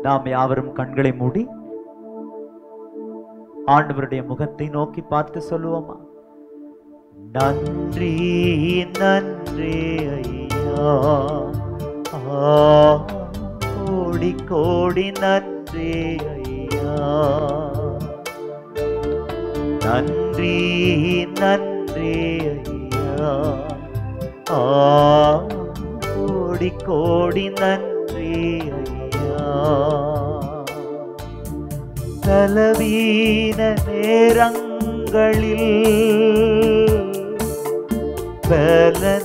நாம் யாவரும் கண்களை மூடி ஆண்டவருடைய முகத்தை நோக்கி பார்த்து சொல்லுவோமா நன்றி நன்றி ஐயா ஆ, கோடி கோடி நன்றி ஐயா நன்றி நன்றி ஐயா ஆ கோடி கோடி நன்றி ஐயா பலவீன நேரங்களில் பலன்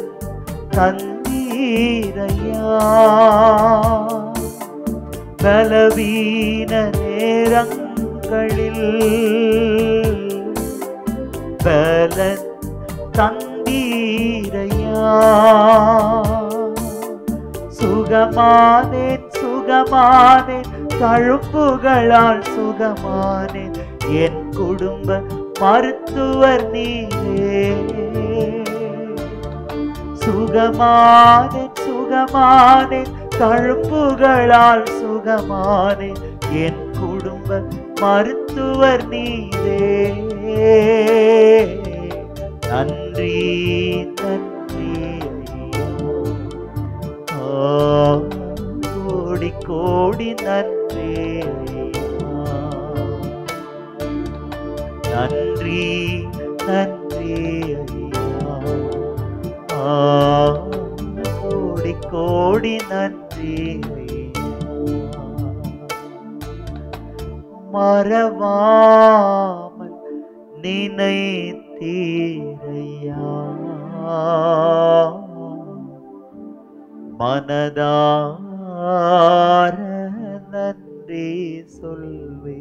தந்தீரையா பலவீன நேரங்களில் பலன் தந்தீரையா சுகமானேன் சுகமானேன் தழுப்புகளால் சுகமானேன் என் குடும்ப மருத்துவர் நீரே சுகமானேன் சுகமானேன் தழுப்புகளால் சுகமானேன் என் குடும்ப மருத்துவர் நீரே நன்றி நன்றி ஐயா. ஆ, கோடி கோடி நன்றி ஐயா. நன்றி நன்றி ஐயா. ஆ, கோடி கோடி நன்றி ஐயா. மறவாமல் நினைத்தீரையா மனதார நன்றி சொல்வே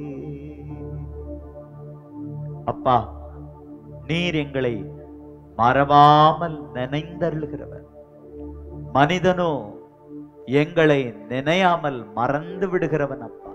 அப்பா நீர் எங்களை மறவாமல் நினைந்தருளுகிறவர் மனிதனோ எங்களை நினையாமல் மறந்து விடுகிறவன் அப்பா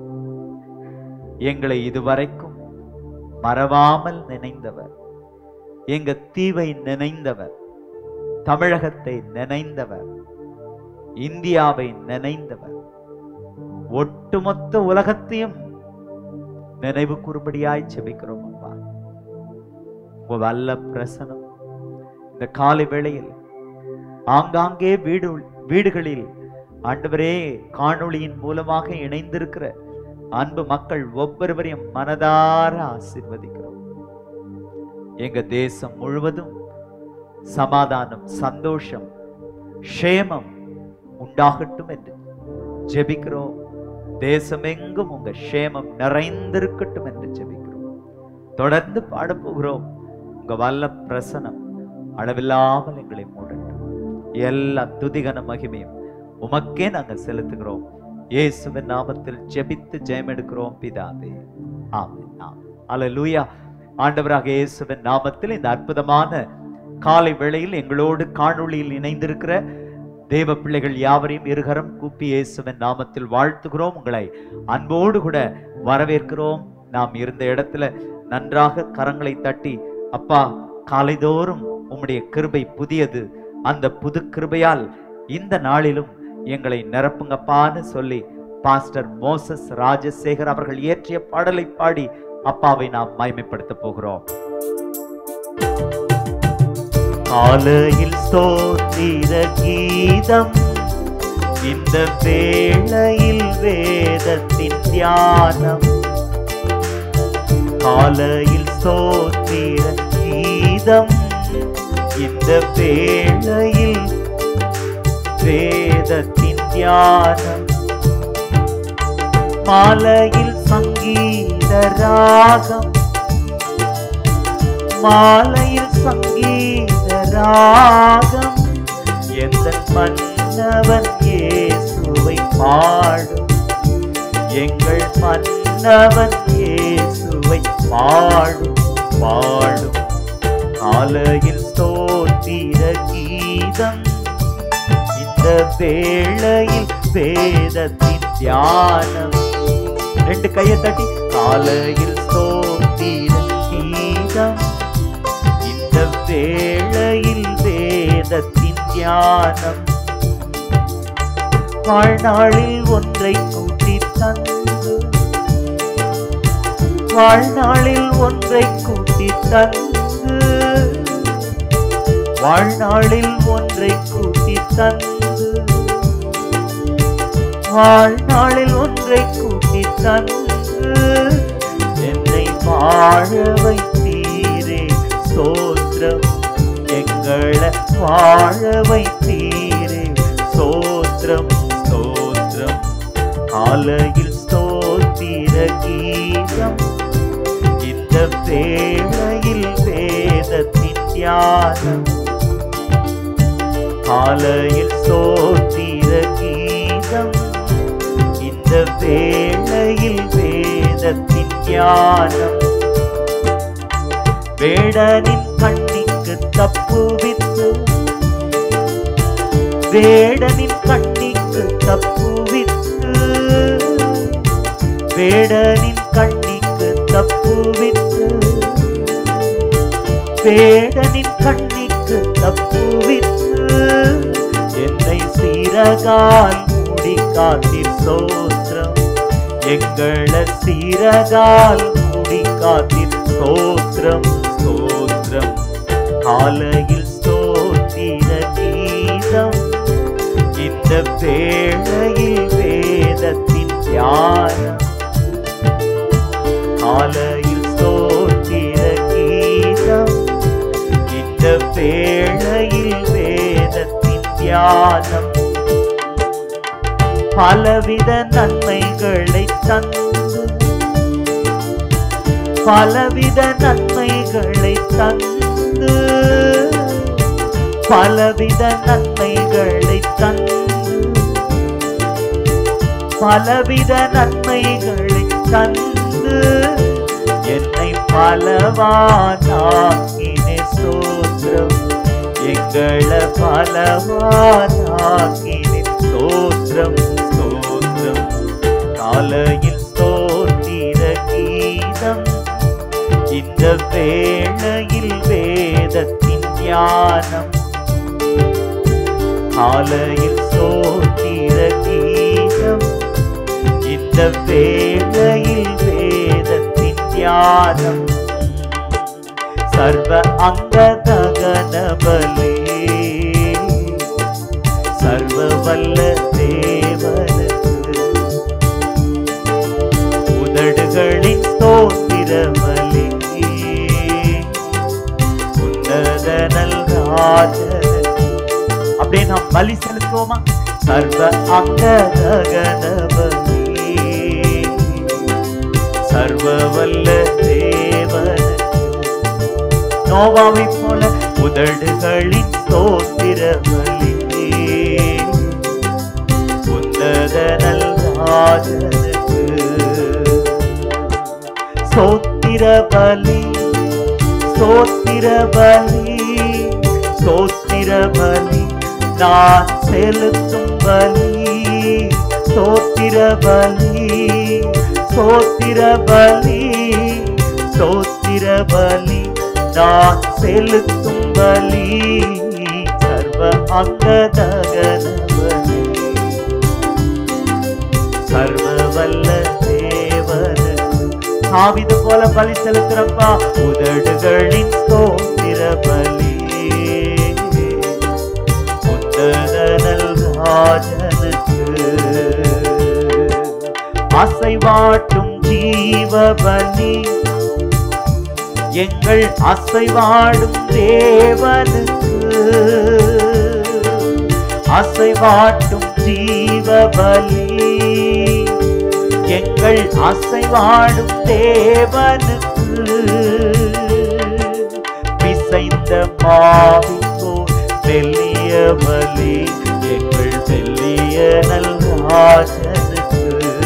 எங்களை இதுவரைக்கும் மறவாமல் நினைந்தவர் எங்க தீவை நினைந்தவர் தமிழகத்தை நினைந்தவர் இந்தியாவை நினைந்தவர் ஒட்டுமொத்த உலகத்தையும் நினைவு கூறும்படியாய் செபிக்கிறோம் அப்பா உங்க வல்ல பிரசனம் இந்த காலை வேளையில் ஆங்காங்கே வீடு வீடுகளில் ஆண்டவரே காணொளியின் மூலமாக இணைந்திருக்கிற அன்பு மக்கள் ஒவ்வொருவரையும் மனதார ஆசீர்வதிக்கிறோம் எங்க தேசம் முழுவதும் சமாதானம் சந்தோஷம் க்ஷேமம் உண்டாகட்டும் என்று ஜெபிக்கிறோம் தேசமெங்கும் உங்க க்ஷேமம் நிறைந்திருக்கட்டும் என்று ஜெபிக்கிறோம் தொடர்ந்து பாடப் போகிறோம் உங்க வல்ல பிரசனம் அளவில்லாமல் எங்களை மூடட்டும் எல்லா துதிகன மகிமையும் உமக்கே நாங்கள் செலுத்துகிறோம் இயேசுவின் நாமத்தில் ஜெபித்து ஜெயம் எடுக்கிறோம் பிதாவே ஆமென் ஆமென் அல்லேலூயா ஆண்டவராக இயேசுவின் நாமத்தில் இந்த அற்புதமான காலை வேளையில் எங்களோடு காணொளியில் இணைந்திருக்கிற தேவ பிள்ளைகள் யாவரையும் இருகரம் கூப்பி இயேசுவின் நாமத்தில் வாழ்த்துகிறோம் உங்களை அன்போடு கூட வரவேற்கிறோம் நாம் இருந்த இடத்துல நன்றாக கரங்களை தட்டி அப்பா காலைதோறும் உம்முடைய கிருபை புதியது அந்த புது கிருபையால் இந்த நாளிலும் எங்களை நிரப்புங்கப்பான்னு சொல்லி பாஸ்டர் மோசஸ் ராஜசேகர் அவர்கள் இயற்றிய பாடலை பாடி அப்பாவை நாம் மகிமைப்படுத்த போகிறோம் காலையில் ஸ்தோத்திர கீதம் இந்த வேளையில் வேதத்தின் தியானம் காலையில் ஸ்தோத்திர கீதம் இந்த வேளையில் வேதத்தின் தியானம் மாலையில் சங்கீத ராகம் மாலையில் சங்கீத ராகம் எந்த மன்னவன் இயேசுவை பாடும் எங்கள் மன்னவன் இயேசுவை பாடும் பாடும் காலையில் ஸ்தோத்திர கீதம் இந்த வேளையில் வேதத்தின் தியானம் ரெண்டு கையை தட்டி காலையில் ஸ்தோத்திர கீதம் இந்த வேளையில் வேதத்தின் தியானம் வாழ்நாளில் ஒன்றை கூட்டி தந்து வாழ்நாளில் ஒன்றை கூட்டி தந்து வாழ்நாளில் ஒன்றை கூட்டி தந்து வாழ்நாளில் ஒன்றை கூட்டி தந்து என்னை வாழ வைத்தீரே சோத்திரம் எங்களை வாழ வைத்தீரே சோத்திரம் சோத்திரம் காலையில் ஸ்தோத்திர கீதம் இந்த வேளையில் வேதத்தின் தியானம் காலையில் ஸ்தோத்திர கீதம் இந்த வேளையில் வேதத்தின் தியானம் வேடனின் கண்ணிக்கு தப்புவித்து வேடனின் கண்ணிக்கு தப்புவித்து வேடனின் கண்ணிக்கு தப்புவித்து வேடனின் கண்ணிக்கு தப்புவித்து என்னை சீரகால் மூடி காத்தீர் சோத்திரம் எங்களை சீரகால் மூடி காத்தீர் சோத்திரம் சோத்திரம் காலையில் ஸ்தோத்திர கீதம் இந்த வேளையில் வேதத்தின் தியானம் காலையில் ஸ்தோத்திர கீதம் இந்த வேளையில் வேதத்தின் தியானம் பலவித நன்மைகளை தந்து பலவித நன்மைகளை தந்து பலவித நன்மைகளை தந்து பலவித நன்மைகளை தந்து என்னை பலவானாக்கினே சோத்திரம் எங்களை பலவானாக்கினே சோத்திரம் சோத்திரம் காலையில் ஸ்தோத்திர கீதம் இந்த வேளையில் வேதத்தின் ஞானம் காலையில் ஸ்தோத்திர கீதம் இந்த வேளையில் வேதத்தின் தியானம் சர்வ அங்க தகனபலே சர்வ வல்ல தேவனுக்கு உதடுகளின் ஸ்தோத்திரமலே உன்னதனல் ராஜனுக்கு அப்படியே நாம் பலி செலுத்துவோமா சர்வ அங்க தகனபலே சர்வ வல்ல தேவனுக்கு நோவாவை போல உதடுகளின் ஸ்தோத்திர பலி உன்னதனல் ராஜனுக்கு சோத்திர பலி சோத்திர பலி சோத்திர பலி நான் செலுத்தும் பலி சோத்திர பலி சோத்திர பலி சோத்திர பலி நான் செலுத்தும் பலி சர்வ அங்கதகன பலி சர்வ வல்ல தேவனுக்கு ஆவிது போல பலி செலுத்துறப்பா உதடுகளின் ஸ்தோத்திர பலி உன்னதனல் ராஜனுக்கு அசைவாட்டும் ஜீவ பலி எங்கள் அசைவாடும் தேவனுக்கு அசைவாட்டும் ஜீவ பலி எங்கள் அசைவாடும் தேவனுக்கு பிசைந்த மாவிங்கோ மெல்லிய பலி எங்கள் மெல்லிய நல் ராஜனுக்கு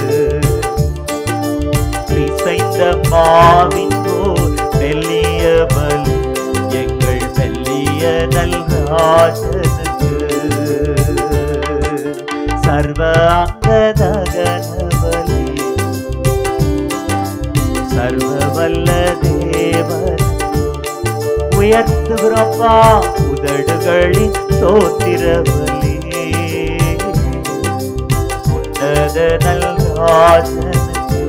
பிசைந்த மாவிங்கோ மெல்லிய பலி எங்கள் மெல்லிய நல் ராஜனுக்கு சர்வ அங்கதகன பலி சர்வ வல்ல தேவன் உயர்த்துகிறப்பா உதடுகளின் சோத்திர பலி உன்னத நல் ராஜனுக்கு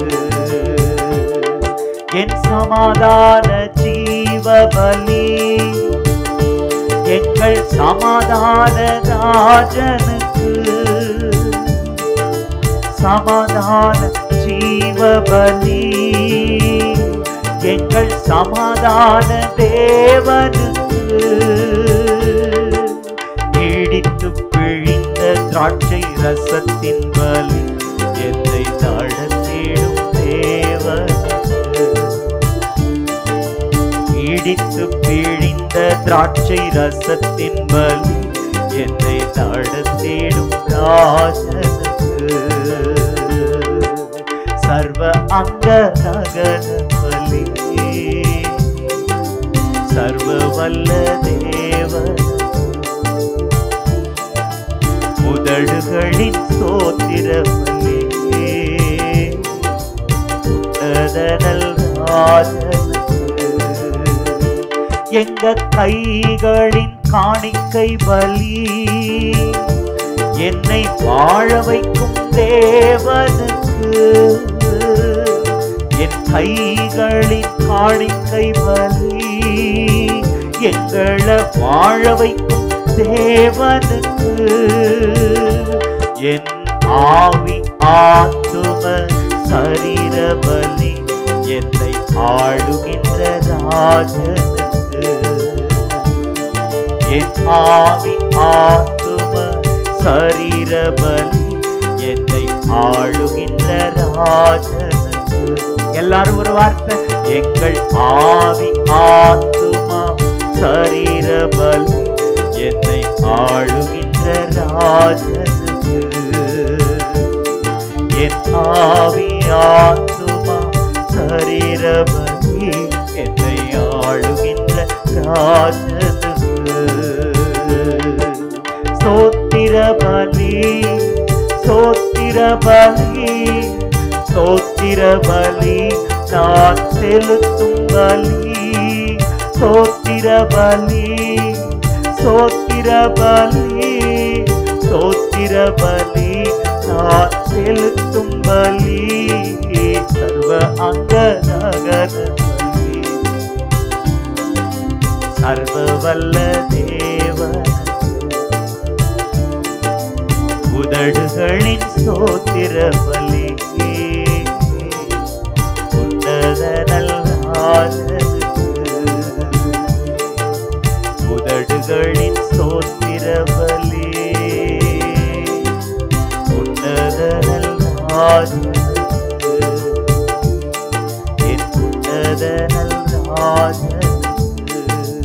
என் சமாதான ஜீவபலி எங்கள் சமாதான ராஜனுக்கு சமாதான ஜீவபலி எங்கள் சமாதான தேவனுக்கு நீடித்து பிழிந்த திராட்சை ரசத்தின் பலி என்னை நடத்திடும் தேவனுக்கு நீடித்து பிழிந்த திராட்சை ரசத்தின் பலி என்னை நடத்திடும் ராஜனுக்கு சர்வ அங்க நகன பலி சர்வ வல்ல தேவன் உதடுகளின் சோத்திர பலி உன்னதனல் ராஜனுக்கு எங்க கைகளின் காணிக்கை பலி என்னை வாழ வைக்கும் தேவனுக்கு என் கைகளின் காணிக்கை பலி எங்களை வாழ வைக்கும் தேவனுக்கு என் ஆவி ஆத்தும சரீர பலி என்னை ஆளுகின்ற ராஜனுக்கு என் ஆவி ஆத்தும சரீர பலி என்னை ஆளுகின்ற ராஜனுக்கு எல்லாரும் ஒரு வார்த்தை எங்கள் ஆவி ஆத்துமா சரீர பலி என்னை ஆளுகின்ற ராஜனுக்கு என் ஆவி ஆத்துமா சரீர பலி என்னை ஆளுகின்ற ராஜனுக்கு சோத்திர பலி சோத்திர பலி சோத்திர பலி நான் செலுத்தும் பலி சோத்திர பலி சோத்திர பலி சோத்திர பலி நான் செலுத்தும் பலி சர்வ அங்க நகர பலி சர்வ வல்ல தேவன் உதடுகளின் சோத்திர பலி உன்னதனல் ராஜனுக்கு உதடுகளின் சோத்திர பலி உன்னதனல் ராஜனுக்கு என் உன்னதனல் ராஜனுக்கு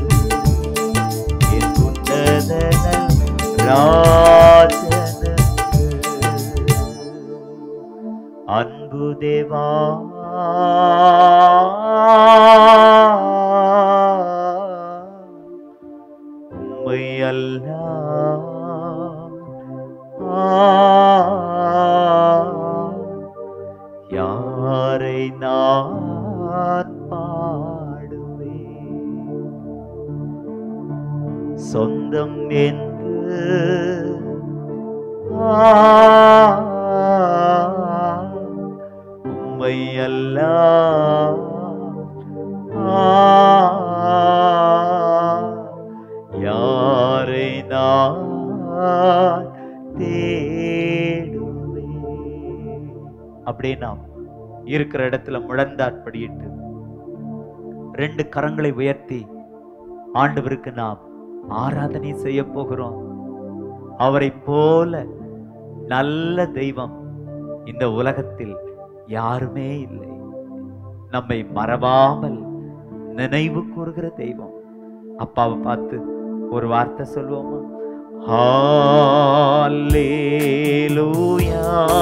என் உன்னதனல் ராஜனுக்கு அன்பு தேவா உம்மை அல்ல யாரை நான் பாடுவேன் சொந்தம் என்று உம்மை அல்ல யாரை நான் தேடுவேன் அப்படியே நாம் இருக்கிற இடத்துல முழந்தாட்படியிட்டு ரெண்டு கரங்களை உயர்த்தி ஆண்டவருக்கு நாம் ஆராதனை செய்ய போகிறோம் அவரை போல நல்ல தெய்வம் இந்த உலகத்தில் யாருமே இல்லை நம்மை மறவாமல் நினைவு கூறுகிற தெய்வம் அப்பாவை பார்த்து ஒரு வார்த்தை சொல்லுவோமா ஹalleluya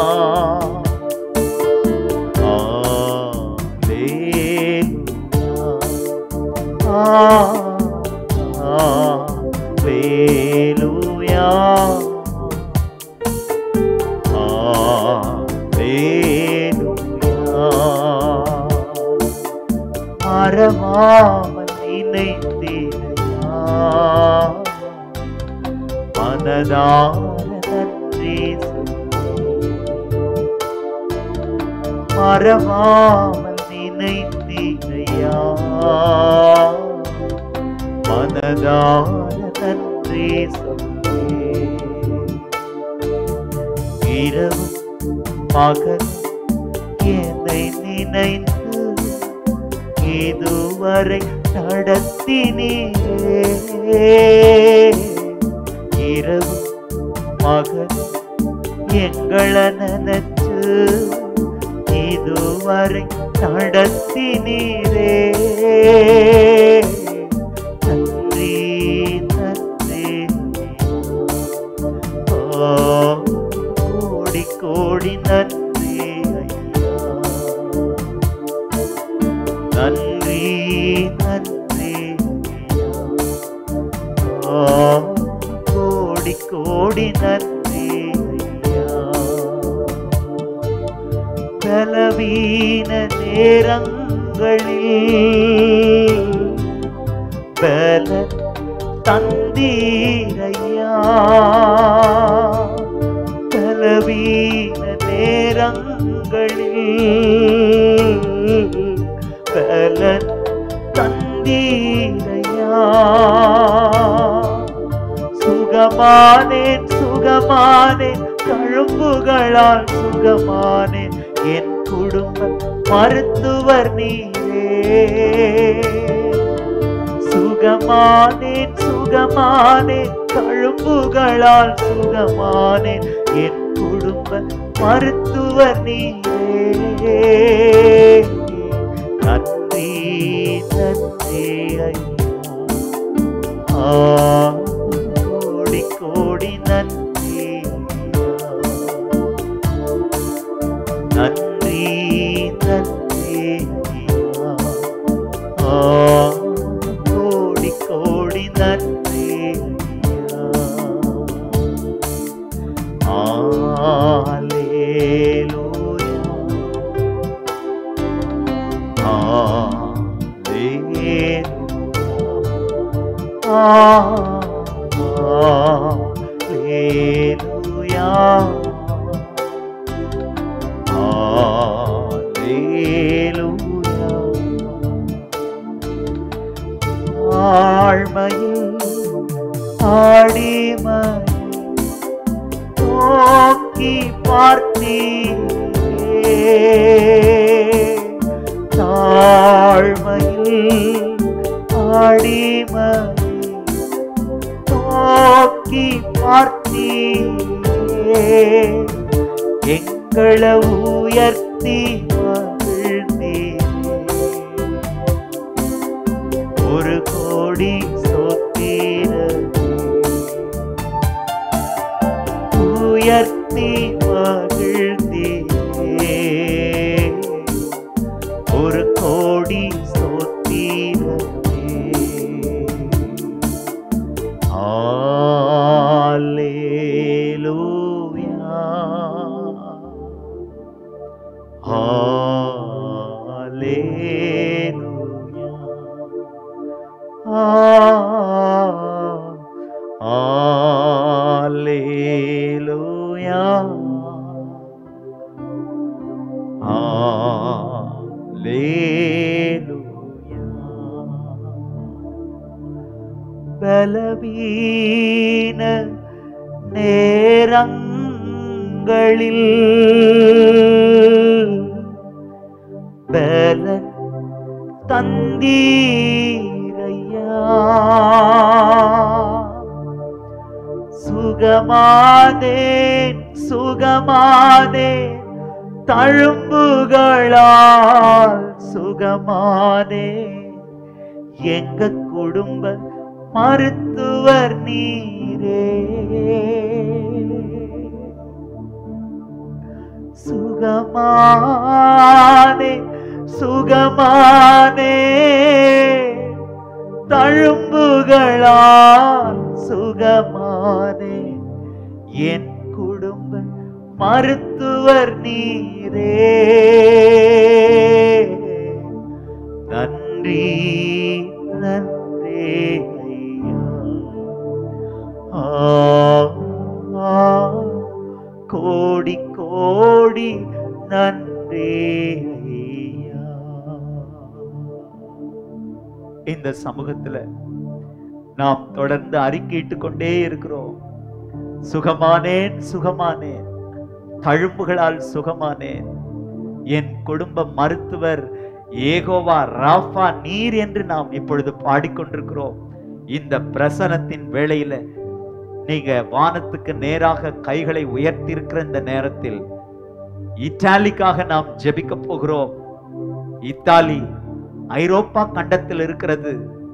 ஹalleluya மறவாமல் நினைத்தீரையா மனதார நன்றி சொல்லி மறவாமல் நினைத்தீரையா மனதார நன்றி சொல்லே இரவு பகல் என்னை நினைத்து இதுவரை நடத்தினீரே இரவு மகன் எங்களை நினைச்சு இதுவரை நடத்தினீரே நன்றி நன்றி ஆ, கோடி கோடி நன்றி ஐயா நன்றி நன்றி ஐயா. ஆ, கோடி கோடி நன்றி ஐயா பலவீன நேரங்களில் பல தந்தீரையா பலவீன நேரங்களில் பல தந்தீரையா சுகமானேன் சுகமானேன் தழும்புகளால் சுகமானேன் என் குடும்ப மருத்துவர் நீரே சுகமானேன் சுகமானேன் தழும்புகளால் சுகமானேன் என் குடும்ப மருத்துவர் நீரே நன்றி நன்றி ஐயா ஆ, கோடி கோடி நன்றி நன்றி நன்றி ஐயா. ஆ, கோடி கோடி நன்றி ஐயா. Alleluia. Alleluia. Alleluia. ஆழ்மையில் ஆடிமை நோக்கி பார்த்தீரே தாழ்மையில் ஆடிமை நோக்கி பார்த்தீரே எங்களை உயர்த்தி மகிழ்ந்தீரே ஒரு கோடி சொத்தீரே உயர்த்தி மகிழ்ந்தீரே ஒரு கோடி சொத்தீரே Alleluia. Alleluia. Ah, Alleluia. Alleluia. பலவீன நேரங்களில் பலன் தந்தீரையா சுகமானேன் சுகமானேன் தழும்புகளால் சுகமானே எங்க குடும்ப மருத்துவர் நீரே சுகமானே சுகமானே தழும்புகளால் சுகமானே என் குடும்ப மருத்துவர் நீரே நன்றி நன்றி ஐயா ஆ, ஆ, கோடி கோடி நன்றி இந்த சமூகத்துல நாம் தொடர்ந்து அறிக்கையிட்டு கொண்டே இருக்கிறோம் சுகமானேன் சுகமானேன் தழும்புகளால் சுகமானேன் என் குடும்ப மருத்துவர் ஏகோவா ராஃபா நீர் என்று நாம் இப்பொழுது பாடிக்கொண்டிருக்கிறோம் இந்த பிரசனத்தின் வேளையில நீங்க வானத்துக்கு நேராக கைகளை உயர்த்தி இருக்கிற இந்த நேரத்தில் இத்தாலிக்காக நாம் ஜெபிக்க போகிறோம் இத்தாலி ஐரோப்பா கண்டத்தில் இருக்கிறது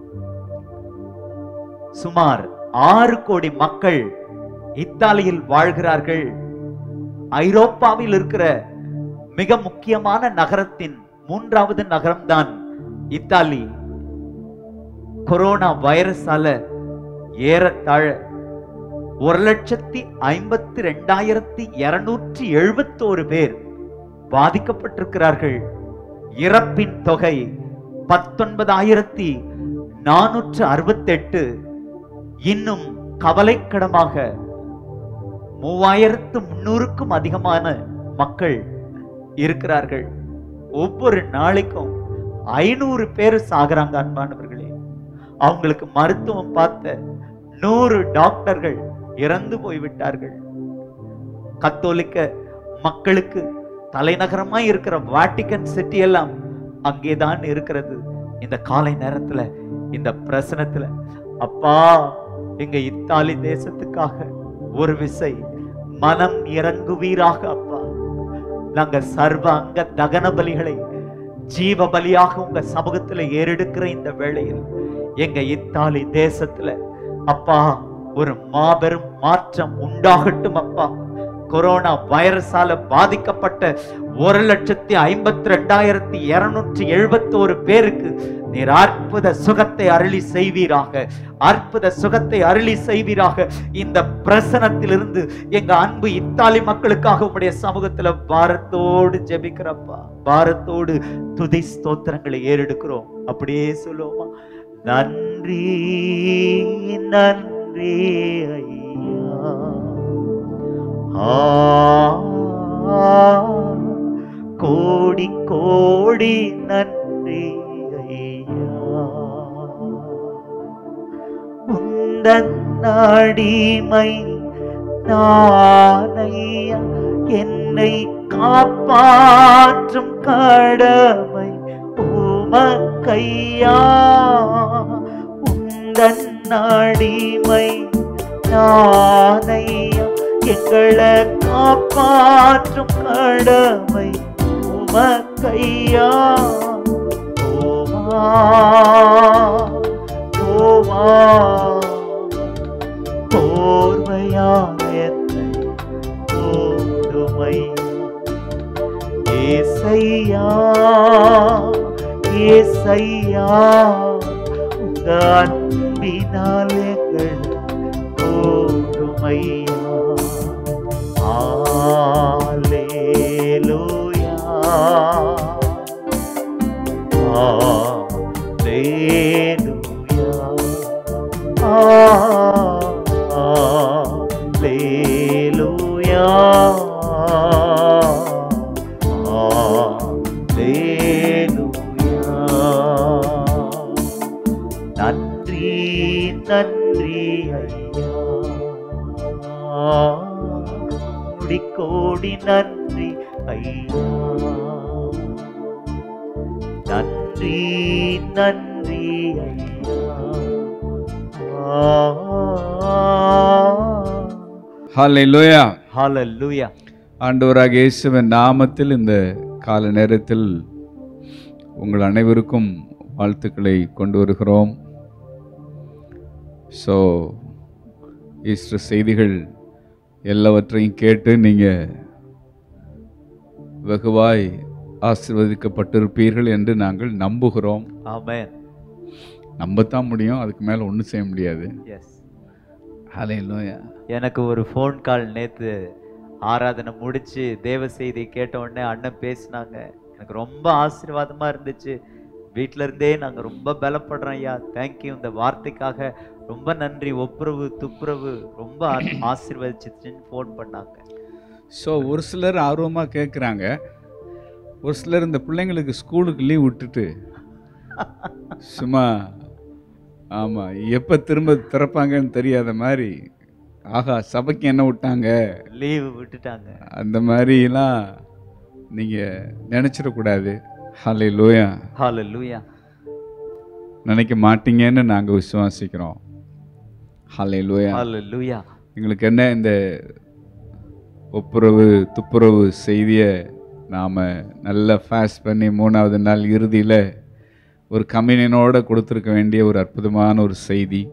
சுமார் ஆறு கோடி மக்கள் இத்தாலியில் வாழ்கிறார்கள் ஐரோப்பாவில் இருக்கிற மிக முக்கியமான நகரத்தின் மூன்றாவது நகரம்தான் இத்தாலி கொரோனா வைரஸால ஏறத்தாழ ஒரு லட்சத்தி ஐம்பத்தி ரெண்டாயிரத்தி இருநூற்றி எழுபத்தோரு பேர் பாதிக்கப்பட்டிருக்கிறார்கள் இறப்பின் தொகை பத்தொன்பதாயிரத்தி நானூற்று அறுபத்தெட்டு இன்னும் கவலைக்கிடமாக மூவாயிரத்து முன்னூறுக்கும் அதிகமான மக்கள் இருக்கிறார்கள் ஒவ்வொரு நாளைக்கும் ஐநூறு பேர் சாகுறாங்க அன்பானவர்களே அவங்களுக்கு மருத்துவம் பார்த்த நூறு டாக்டர்கள் இறந்து போய்விட்டார்கள் கத்தோலிக்க மக்களுக்கு தலைநகரமாய் இருக்கிற வாட்டிகன் சிட்டி எல்லாம் அங்கேதான் இருக்கிறது இந்த காலை நேரத்துல இந்த பிரசனத்துல அப்பா எங்க இத்தாலி தேசத்துக்காக ஒரு விசை மனம் இறங்குவீராக அப்பா நாங்க சர்வ அங்க தகன பலிகளை ஜீவ பலியாக உங்க சமூகத்துல ஏறெடுக்கிற இந்த வேளையில் எங்க இத்தாலி தேசத்துல அப்பா ஒரு மாபெரும் மாற்றம் உண்டாகட்டும் அப்பா கொரோனா வைரஸால பாதிக்கப்பட்ட ஒரு லட்சத்தி ஐம்பத்தி ரெண்டாயிரத்தி இருநூற்றி எழுபத்தோரு பேருக்கு நீர் அற்புத சுகத்தை அருளி செய்வீராக அற்புத சுகத்தை அருளி செய்வீராக இந்த பிரசனத்திலிருந்து எங்க அன்பு இத்தாலி மக்களுக்காக உங்களுடைய சமூகத்துல பாரத்தோடு ஜெபிக்கிறப்பா பாரத்தோடு துதி ஸ்தோத்திரங்களை ஏறெடுக்கிறோம் அப்படியே சொல்லுவோமா நன்றி நன்றி ஐயா ஆ, கோடி கோடி நன்றி ஐயா உந்தன் அடிமை நானையா என்னை காப்பாற்றும் கடமை உமக்கையா உந்தன் அடிமை நானையா எங்களை காப்பாற்றும் கடமை உமக்கையா ஓமா ஓமா போர்வையாயத்தை ஓடுமை ஏசையா ஏசையா உங்க அன்பினால் எங்கள் ஓடுமையா ஆலேலூயா Alleluia. Alleluia. நன்றி நன்றி ஐயா கோடி கோடி நன்றி ஐயா நன்றி நன்றி ஐயா ஹalleluya ஹalleluya ஆண்டவராக இயேசுவின் நாமத்தில் இந்த கால நேரத்தில் உங்கள் அனைவருக்கும் வாழ்த்துக்களை கொண்டு வருகிறோம் ஸோ ஈஸ்டர் செய்திகள் எல்லாவற்றையும் கேட்டு நீங்கள் வெகுவாய் ஆசீர்வதிக்கப்பட்டிருப்பீர்கள் என்று நாங்கள் நம்புகிறோம் ஆமென் நம்பத்தான் முடியும் அதுக்கு மேலே ஒன்றும் செய்ய முடியாது எஸ் ஹalleluya எனக்கு ஒரு ஃபோன் கால் நேத்து ஆராதனை முடிச்சு தேவ செய்தி கேட்ட உடனே அண்ணன் பேசினாங்க எனக்கு ரொம்ப ஆசீர்வாதமா இருந்துச்சு வீட்ல இருந்தே நாங்க ரொம்ப பலப்படுறோம் ஐயா தேங்க்யூ இந்த வார்த்தைக்காக ரொம்ப நன்றி ஒப்புரவு துப்புரவு ரொம்ப ஆ- ஆசீர்வதிச்சுச்சுன்னு ஃபோன் பண்ணாங்க ஸோ ஒரு சிலர் ஆர்வமாக கேட்குறாங்க ஒரு சிலர் இந்த பிள்ளைங்களுக்கு ஸ்கூலுக்கு லீவ் விட்டுட்டு சும்மா ஆமா எப்ப திரும்ப திறப்பாங்கன்னு தெரியாத மாதிரி ஆஹா சபைக்கு என்ன விட்டாங்க லீவு விட்டுட்டாங்க அந்த மாதிரிலாம் நீங்க நினைச்சிடக்கூடாது ஹலை லோயா ஹalleluya நினைக்க மாட்டீங்கன்னு நாங்க விசுவாசிக்கிறோம் ஹலை லோயா ஹalleluya எங்களுக்கு என்ன இந்த ஒப்புரவு துப்புரவு செய்தியை நாம் நல்லா ஃபாஸ்ட் பண்ணி மூணாவது நாள் இறுதியில் ஒரு கம்யூனியனோட கொடுத்துருக்க வேண்டிய ஒரு அற்புதமான ஒரு செய்தி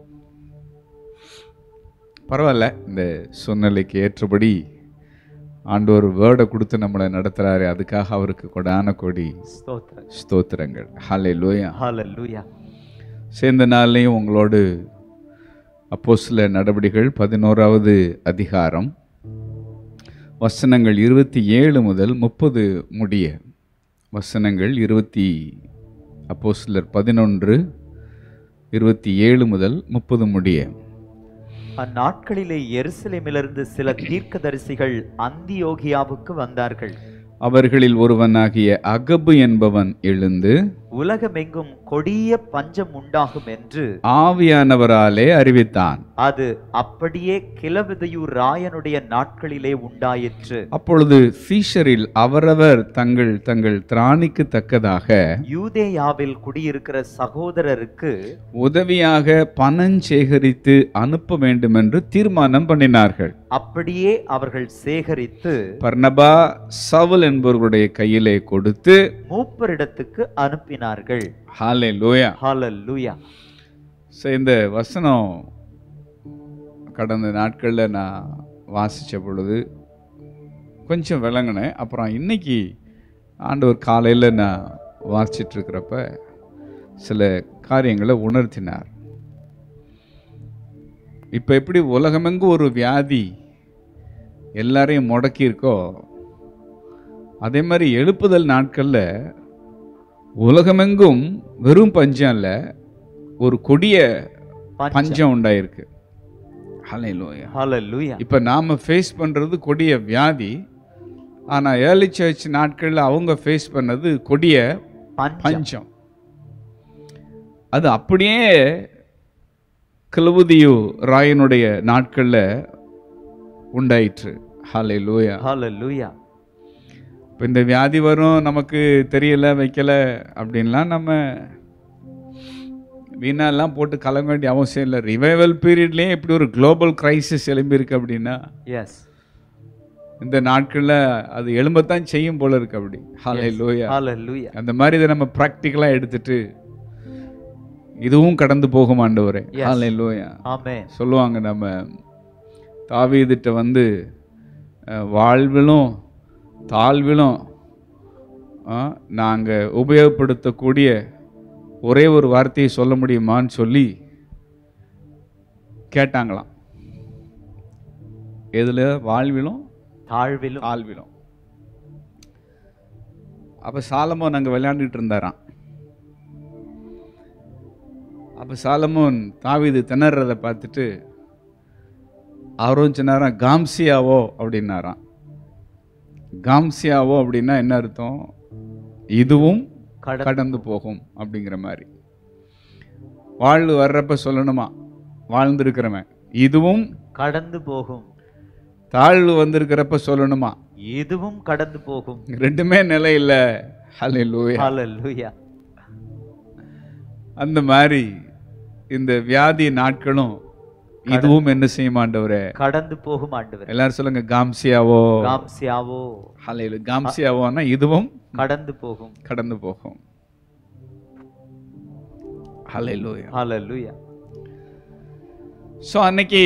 பரவாயில்ல இந்த சூழ்நிலைக்கு ஏற்றபடி ஆண்டவர் வேர்டை கொடுத்து நம்மளை நடத்துகிறாரு அதுக்காக அவருக்கு கொடான கொடி ஸ்தோத்திரம் ஸ்தோத்திரங்கள் ஹலே லோயா ஹalleluya சேர்ந்த நாள்லையும் உங்களோடு அப்போஸ்தல நடவடிக்கைகள் பதினோராவது அதிகாரம் வசனங்கள் இருபத்தி ஏழு முதல் முப்பது முடிய வசனங்கள் இருபத்தி அப்போஸ்தலர் பதினொன்று இருபத்தி ஏழு முதல் முப்பது முடிய அந்நாட்களிலே எருசலேமிலிருந்து சில தீர்க்கதரிசிகள் அந்தியோகியாவுக்கு வந்தார்கள் அவர்களில் ஒருவனாகிய அகபு என்பவன் எழுந்து உலகமெங்கும் கொடிய பஞ்சம் உண்டாகும் என்று ஆவியானவராலே அறிவித்தான் அது அப்படியே கிளவிதையூர் ராயனுடைய நாட்களிலே உண்டாயிற்று அப்பொழுது சீஷரில் அவரவர் தங்கள் தங்கள் திராணிக்கு தக்கதாக யூதேயாவில் குடியிருக்கிற சகோதரருக்கு உதவியாக பணம் சேகரித்து அனுப்ப வேண்டும் என்று தீர்மானம் பண்ணினார்கள் அப்படியே அவர்கள் சேகரித்து பர்னபா சவுல் என்பவர்களுடைய கையிலே கொடுத்து மூப்பரிடத்துக்கு அனுப்பினார்கள் ஹாலே லோயா ஹalleluya ஸோ இந்த வசனம் கடந்த நாட்களில் நான் வாசித்த பொழுது கொஞ்சம் விளங்கினேன் அப்புறம் இன்னைக்கு ஆண்டவர் காலையில் நான் வாசிச்சிட்டு இருக்கிறப்ப சில காரியங்களை உணர்த்தினார் இப்போ எப்படி உலகமெங்கும் ஒரு வியாதி எல்லாரையும் முடக்கியிருக்கோ அதே மாதிரி எழுப்புதல் நாட்களில் உலகமெங்கும் வெறும் பஞ்சம் இல்லை ஒரு கொடிய பஞ்சம் பஞ்சம் உண்டாயிருக்கு ஹalleluya ஹalleluya இப்போ நாம் ஃபேஸ் பண்ணுறது கொடிய வியாதி ஆனால் ஏர்லி சர்ச் நாட்களில் அவங்க ஃபேஸ் பண்ணது கொடிய பஞ்சம் பஞ்சம் அது அப்படியே கிளவுதியு ராயனுடைய நாட்களில் உண்டாயிற்று ஹாலே லூயா ஹalleluya இப்போ இந்த வியாதி வரும் நமக்கு தெரியல வைக்கல அப்படின்லாம் நம்ம வீணாலாம் போட்டு கலங்க வேண்டிய அவசியம் இல்லை ரிவைவல் பீரியட்லேயே இப்படி ஒரு குளோபல் கிரைசிஸ் எழும்பியிருக்கு அப்படின்னா எஸ் இந்த நாட்களில் அது எழும்பத்தான் செய்யும் போல இருக்கு அப்படி ஹாலே லூயா ஹalleluya அந்த மாதிரி இதை நம்ம ப்ராக்டிக்கலாக எடுத்துட்டு இதுவும் கடந்து போகும் ஆண்டவரே Yes. ஹாலே லூயா ஆமென் சொல்லுவாங்க நம்ம தாவீதிட்ட வந்து அஹ், வாழ்விலும் தாழ்விலும் நாங்கள் உபயோகப்படுத்தக்கூடிய ஒரே ஒரு வார்த்தையை சொல்ல முடியுமான்னு சொல்லி கேட்டாங்களாம் எதில் வாழ்விலும் தாழ்விலும் தாழ்விலும் அப்போ சாலமோன் அங்கே விளையாண்டுட்டு இருந்தாராம் அப்போ சாலமோன் தாவீது திணறதை பார்த்துட்டு அவரும் சொன்னாராம் காம்சியாவோ அப்படின்னாராம் காம்சியாவோ அப்படின்னா என்ன அர்த்தம் இதுவும் கடந்து கடந்து போகும் அப்படிங்கிற மாதிரி வாழ்வு வர்றப்ப சொல்லணுமா வாழ்ந்திருக்கிறவன் இதுவும் கடந்து போகும் தாழ்வு வந்திருக்கிறப்ப சொல்லணுமா இதுவும் கடந்து போகும் ரெண்டுமே நிலை இல்ல ஹalleluya ஹalleluya அந்த மாதிரி இந்த வியாதி நாட்களும் இதுவும் என்ன செய்யும் ஆண்டவரே கடந்து போகும் ஆண்டவர் எல்லாரும் சொல்லுங்க காம்சியாவோ காம்சியாவோ ஹalleluya காம்சியாவோன்னா இதுவும் கடந்து போகும் கடந்து போகும் ஹalleluya ஹalleluya ஸோ அன்னைக்கு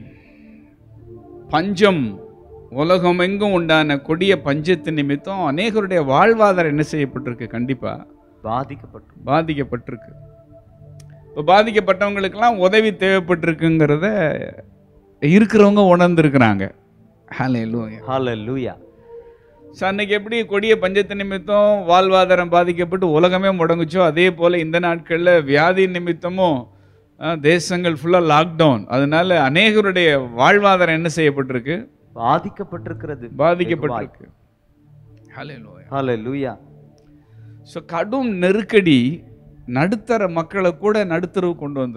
பஞ்சம் உலகம் எங்கும் உண்டான கொடிய பஞ்சத்து நிமித்தம் அநேகருடைய வாழ்வாதாரம் என்ன செய்யப்பட்டிருக்கு கண்டிப்பா பாதிக்கப்பட்டு பாதிக்கப்பட்டிருக்கு இப்போ பாதிக்கப்பட்டவங்களுக்கெல்லாம் உதவி தேவைப்பட்டிருக்குங்கிறத இருக்கிறவங்க உணர்ந்திருக்கிறாங்க ஹalleluya ஹalleluya ஸோ அன்னைக்கு எப்படி கொடிய பஞ்சத்து நிமித்தம் வாழ்வாதாரம் பாதிக்கப்பட்டு உலகமே முடங்குச்சோ அதே போல் இந்த நாட்களில் வியாதி நிமித்தமும் அஹ், தேசங்கள் ஃபுல்லாக லாக்டவுன் அதனால அநேகருடைய வாழ்வாதாரம் என்ன செய்யப்பட்டிருக்கு பாதிக்கப்பட்டிருக்கிறது பாதிக்கப்பட்டிருக்கு ஹalleluya ஹalleluya ஸோ கடும் நெருக்கடி நடுத்தர மக்களை கூட நடுத்தரவு கொண்டு வந்துடும்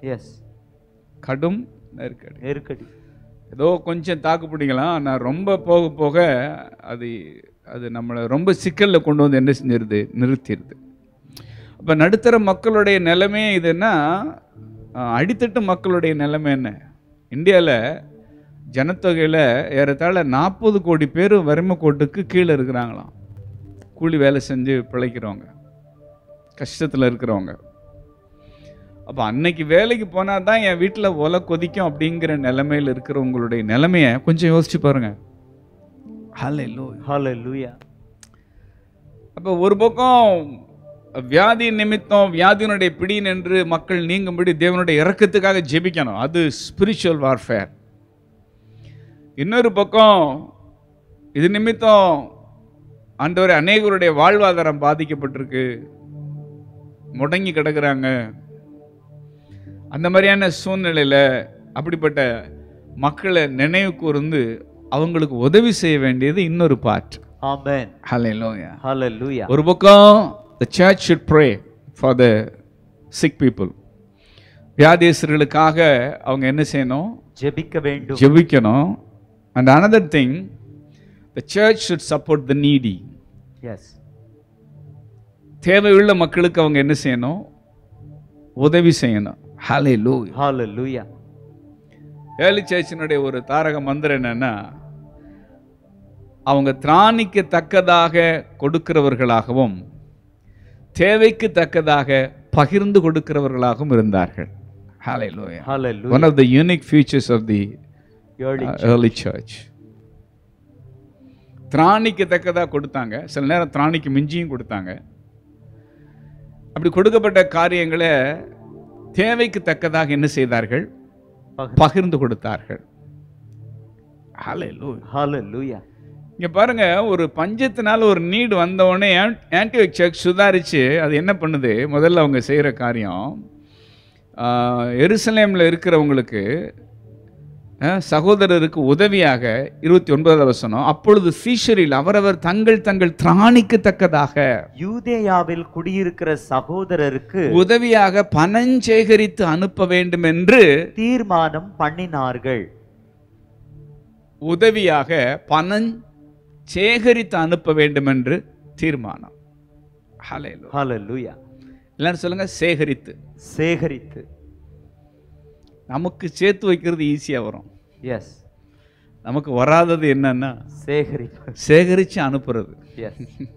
எஸ் கடும் நெருக்கடி நெருக்கடி ஏதோ கொஞ்சம் தாக்கு பிடிக்கலாம் ஆனால் ரொம்ப போக போக அது அது நம்மளை ரொம்ப சிக்கலில் கொண்டு வந்து என்ன செஞ்சிருது நிறுத்திடுது அப்போ நடுத்தர மக்களுடைய நிலைமை இதுன்னா அஹ், அடித்தட்டு மக்களுடைய நிலைமை என்ன இந்தியாவில் ஜனத்தொகையில் ஏறத்தாழ நாற்பது கோடி பேர் வறுமை கோட்டுக்கு கீழே இருக்கிறாங்களாம் கூலி வேலை செஞ்சு பிழைக்கிறவங்க கஷ்டத்தில் இருக்கிறவங்க அப்போ அன்னைக்கு வேலைக்கு போனால் தான் என் வீட்டில் ஒலை கொதிக்கும் அப்படிங்கிற நிலைமையில் இருக்கிறவங்களுடைய நிலைமையை கொஞ்சம் யோசிச்சு பாருங்க ஹalleluya ஹalleluya அப்போ ஒரு பக்கம் வியாதி நிமித்தம் வியாதியினுடைய பிடி நின்று மக்கள் நீங்கும்படி தேவனுடைய இறக்கத்துக்காக ஜெபிக்கணும் அது ஸ்பிரிச்சுவல் வார்ஃபேர் இன்னொரு பக்கம் இது நிமித்தம் ஆண்டவரே அநேகருடைய வாழ்வாதாரம் பாதிக்கப்பட்டிருக்கு முடங்கி கிடக்குறாங்க அந்த மாதிரியான சூழ்நிலையில் அப்படிப்பட்ட மக்களை நினைவு கூர்ந்து அவங்களுக்கு உதவி செய்ய வேண்டியது இன்னொரு பார்ட் ஆமென் ஹalleluya ஹalleluya ஒரு பக்கம் the church should pray for the sick people வியாதியஸ்தர்களுக்காக அவங்க என்ன செய்யணும் ஜெபிக்க வேண்டும் ஜெபிக்கணும் and another thing the church should support the needy yes தேவையுள்ள மக்களுக்கு அவங்க என்ன செய்யணும் உதவி செய்யணும் ஹalleluya ஹalleluya ஏர்லி சர்ச்சினுடைய ஒரு தாரக மந்திரம் என்னன்னா அவங்க திராணிக்கு தக்கதாக கொடுக்கிறவர்களாகவும் தேவைக்கு தக்கதாக பகிர்ந்து கொடுக்கிறவர்களாகவும் இருந்தார்கள் Hallelujah. ஹalleluya One of the unique features of the early uh, early church. திராணிக்கு தக்கதாக கொடுத்தாங்க சில நேரம் திராணிக்கு மிஞ்சியும் கொடுத்தாங்க அப்படி கொடுக்கப்பட்ட காரியங்களை தேவைக்கு தக்கதாக என்ன செய்தார்கள் பகிர்ந்து கொடுத்தார்கள் Hallelujah. ஹalleluya இங்க பாருங்க ஒரு பஞ்சத்தினால ஒரு நீடு வந்த உடனே ஆன்டியோக் சர்ச் சுதாரிச்சு அது என்ன பண்ணுது முதல்ல அவங்க செய்யற காரியம் ஆஹ், எருசலேம்ல இருக்கிறவங்களுக்கு அஹ், சகோதரருக்கு உதவியாக இருபத்தி ஒன்பதாவது வசனம் அப்பொழுது சீஷரில் அவரவர் தங்கள் தங்கள் திராணிக்கு தக்கதாக யூதேயாவில் குடியிருக்கிற சகோதரருக்கு உதவியாக பணஞ்சேகரித்து அனுப்ப வேண்டும் என்று தீர்மானம் பண்ணினார்கள் உதவியாக பணம் சேகரித்து அனுப்ப வேண்டும் என்று தீர்மானம் ஹalleluya. ஹalleluya எல்லாரும் சொல்லுங்க சேகரித்து சேகரித்து நமக்கு சேர்த்து வைக்கிறது ஈஸியா வரும் எஸ் நமக்கு வராதது என்னன்னா சேகரிப்பு சேகரித்து அனுப்புறது எஸ்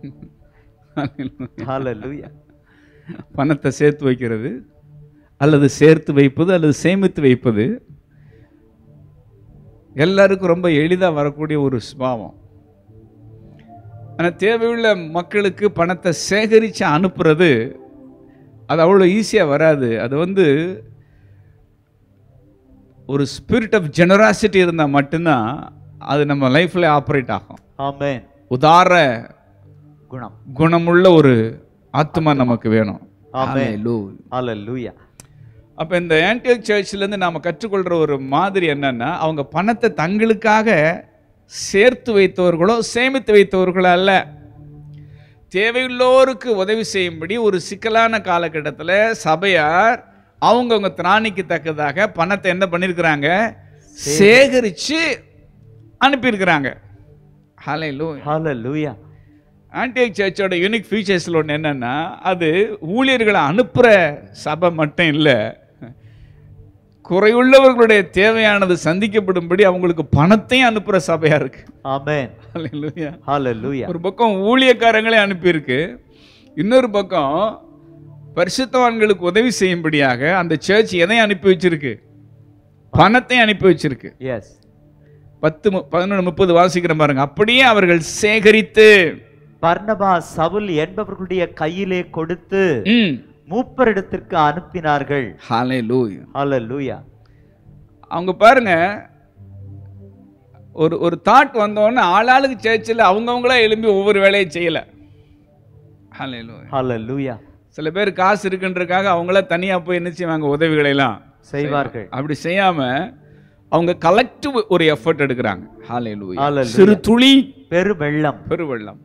ஹalleluya பணத்தை சேர்த்து வைக்கிறது அல்லது சேர்த்து வைப்பது அல்லது சேமித்து வைப்பது எல்லாருக்கும் ரொம்ப எளிதாக வரக்கூடிய ஒரு சுபாவம் ஆனால் தேவையுள்ள மக்களுக்கு பணத்தை சேகரித்து அனுப்புறது அது அவ்வளோ ஈஸியாக வராது அது வந்து ஒரு ஸ்பிரிட் ஆஃப் ஜெனராசிட்டி இருந்தால் மட்டும்தான் அது நம்ம லைஃப்பில் ஆப்ரேட் ஆகும் ஆமென் உதார குணம் குணமுள்ள ஒரு ஆத்மா நமக்கு வேணும் ஆமென் Hallelujah. ஹalleluya அப்போ இந்த ஆன்டியோக் சர்ச்சிலேருந்து நாம் கற்றுக்கொள்கிற ஒரு மாதிரி என்னன்னா அவங்க பணத்தை தங்களுக்காக சேர்த்து வைத்தவர்களோ சேமித்து வைத்தவர்களோ அல்ல தேவையுள்ளோருக்கு உதவி செய்யும்படி ஒரு சிக்கலான காலகட்டத்தில் சபையார் அவங்கவுங்க திராணிக்கு தக்கதாக பணத்தை என்ன பண்ணியிருக்கிறாங்க சேகரித்து அனுப்பியிருக்கிறாங்க ஹalleluya ஹalleluya ஆன்டிக் சர்ச்சோட யூனிக் ஃபீச்சர்ஸில் ஒன்று என்னென்னா அது ஊழியர்களை அனுப்புகிற சபை மட்டும் இல்லை குறையுள்ளவர்களுடைய தேவையானது சந்திக்கப்படும்படி அவங்களுக்கு பணத்தையும் அனுப்புகிற சபையாக இருக்கு ஆமென் Hallelujah. ஹalleluya ஒரு பக்கம் ஊழியக்காரங்களே அனுப்பியிருக்கு இன்னொரு பக்கம் பரிசுத்தவான்களுக்கு உதவி செய்யும்படியாக அந்த சர்ச் எதை அனுப்பி வச்சிருக்கு பணத்தை அனுப்பி வச்சிருக்கு எஸ் பத்து மு- பதினொன்று முப்பது வாசிக்கிற பாருங்க அப்படியே அவர்கள் சேகரித்து பர்னபா சவுல் என்பவர்களுடைய கையிலே கொடுத்து ம் மூப்பரிடத்திற்கு அனுப்பினார்கள் ஹalleluya ஹalleluya அவங்க பாருங்க ஒரு ஒரு தாட் வந்தோடனே ஆளாளுக்கு சேர்ச்சில் அவங்கவுங்களா எழும்பி ஒவ்வொரு வேலையை செய்யலை ஹalleluya ஹalleluya சில பேர் காசு இருக்குன்றதுக்காக அவங்கள தனியாக போய் என்ன செய்வாங்க உதவிகளை எல்லாம் செய்வார்கள் அப்படி செய்யாம அவங்க கலெக்டிவ் ஒரு எஃபர்ட் எடுக்கிறாங்க ஹalleluya Hallelujah. சிறு துளி பெருவெள்ளம் பெருவெள்ளம்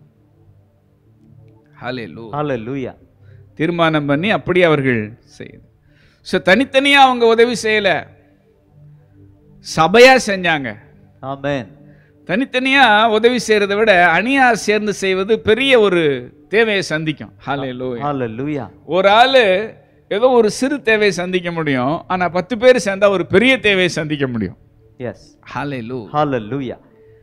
ஹalleluya ஹalleluya தீர்மானம் பண்ணி அப்படி அவர்கள் செய்யுது ஸோ தனித்தனியா அவங்க உதவி செய்யல சபையா செஞ்சாங்க ஆமென் தனித்தனியா உதவி செய்யறதை விட அணியா சேர்ந்து செய்வது பெரிய ஒரு தேவையை சந்திக்கும் ஹalleluya ஹalleluya ஒரு ஆளு ஏதோ ஒரு சிறு தேவையை சந்திக்க முடியும் ஆனா பத்து பேர் சேர்ந்தா ஒரு பெரிய தேவையை சந்திக்க முடியும் எஸ் ஹalleluya ஹalleluya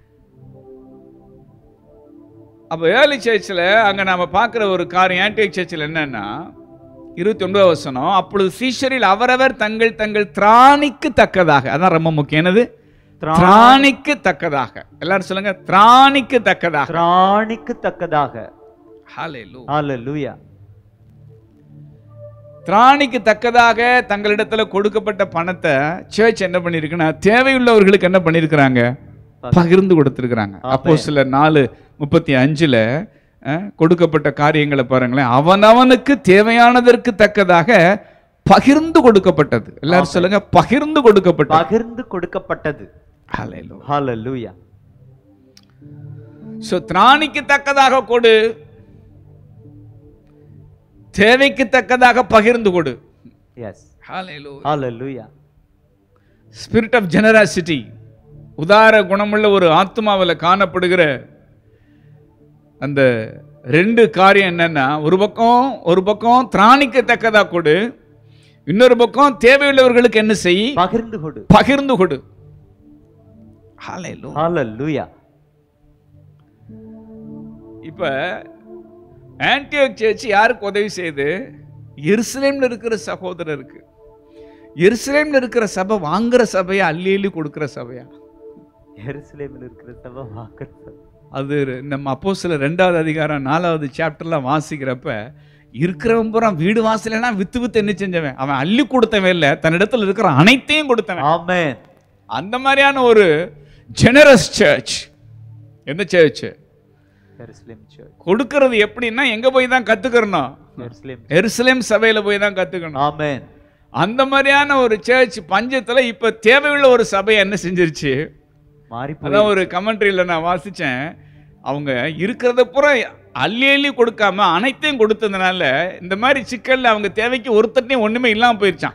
அப்போ ஏர்லி சர்ச்சில் அங்கே நாம பார்க்குற ஒரு காரியம் ஆன்டிக் சர்ச்சில் என்னன்னா இருபத்தி ஒன்பது வசனம் அப்பொழுது சீஷரில் அவரவர் தங்கள் தங்கள் திராணிக்கு தக்கதாக அதான் ரொம்ப முக்கியம் என்னது திரா- திராணிக்கு தக்கதாக எல்லாரும் சொல்லுங்க திராணிக்கு தக்கதாக திராணிக்கு தக்கதாக ஹalleluya ஹalleluya திராணிக்கு தக்கதாக தங்களிடத்துல கொடுக்கப்பட்ட பணத்தை சர்ச் என்ன பண்ணிருக்குன்னா தேவையுள்ளவர்களுக்கு என்ன பண்ணிருக்கிறாங்க பகிர்ந்து கொடுத்திருக்கிறாங்க அப்போ சில நாலு முப்பத்தி அஞ்சுல அஹ், கொடுக்கப்பட்ட காரியங்களை பாருங்களேன் அவனவனுக்கு தேவையானதற்கு தக்கதாக பகிர்ந்து கொடுக்கப்பட்டது எல்லாரும் சொல்லுங்க பகிர்ந்து கொடுக்கப்பட்டது பகிர்ந்து கொடுக்கப்பட்டது ஹalleluya. ஹalleluya சோ திராணிக்கு தக்கதாக கொடு தேவைக்கு தக்கதாக பகிர்ந்து கொடு எஸ் ஹalleluya. ஹalleluya ஸ்பிரிட் ஆஃப் ஜெனராசிட்டி உதார குணமுள்ள ஒரு ஆத்மாவில் காணப்படுகிற அந்த ரெண்டு காரியம் என்னன்னா ஒரு பக்கம் ஒரு பக்கம் திராணிக்கத்தக்கதா கொடு இன்னொரு பக்கம் தேவையுள்ளவர்களுக்கு என்ன செய் பகிர்ந்து கொடு பகிர்ந்து கொடு Hallelujah. ஹalleluya இப்ப ஆன்டியோக் சர்ச் யாருக்கு உதவி செய்யுது எருசலேம்ல இருக்கிற சகோதரருக்கு எருசலேம்ல இருக்கிற சபை வாங்குற சபையா அள்ளி அள்ளி கொடுக்கிற சபையா எருசலேமில் இருக்கிற சபை வாக்குறது அது நம்ம அப்போ சில ரெண்டாவது அதிகாரம் நாலாவது சாப்டர்லாம் வாசிக்கிறப்ப இருக்கிறவன் பூரா வீடு வாசலைனா வித்து வித்து என்ன செஞ்சவன் அவன் அள்ளி கொடுத்தவன் இல்லை தன்னிடத்துல இருக்கிற அனைத்தையும் கொடுத்தவன் ஆமென் அந்த மாதிரியான ஒரு ஜெனரஸ் சர்ச் எந்த சர்ச் எருசலேம் சர்ச் கொடுக்கறது எப்படின்னா எங்க போய் தான் கத்துக்கிறணும் எருசலேம் எருசலேம் சபையில போய் தான் கத்துக்கணும் ஆமென் அந்த மாதிரியான ஒரு சர்ச் பஞ்சத்துல இப்ப தேவையுள்ள ஒரு சபை என்ன செஞ்சிருச்சு மாறி போய் அதான் ஒரு கமெண்ட்ரியில நான் வாசிச்சேன் அவங்க இருக்கிறத பூரா அள்ளி அள்ளி கொடுக்காம அனைத்தையும் கொடுத்ததுனால இந்த மாதிரி சிக்கல்ல அவங்க தேவைக்கு ஒருத்தட்டையும் ஒண்ணுமே இல்லாம போயிருச்சான்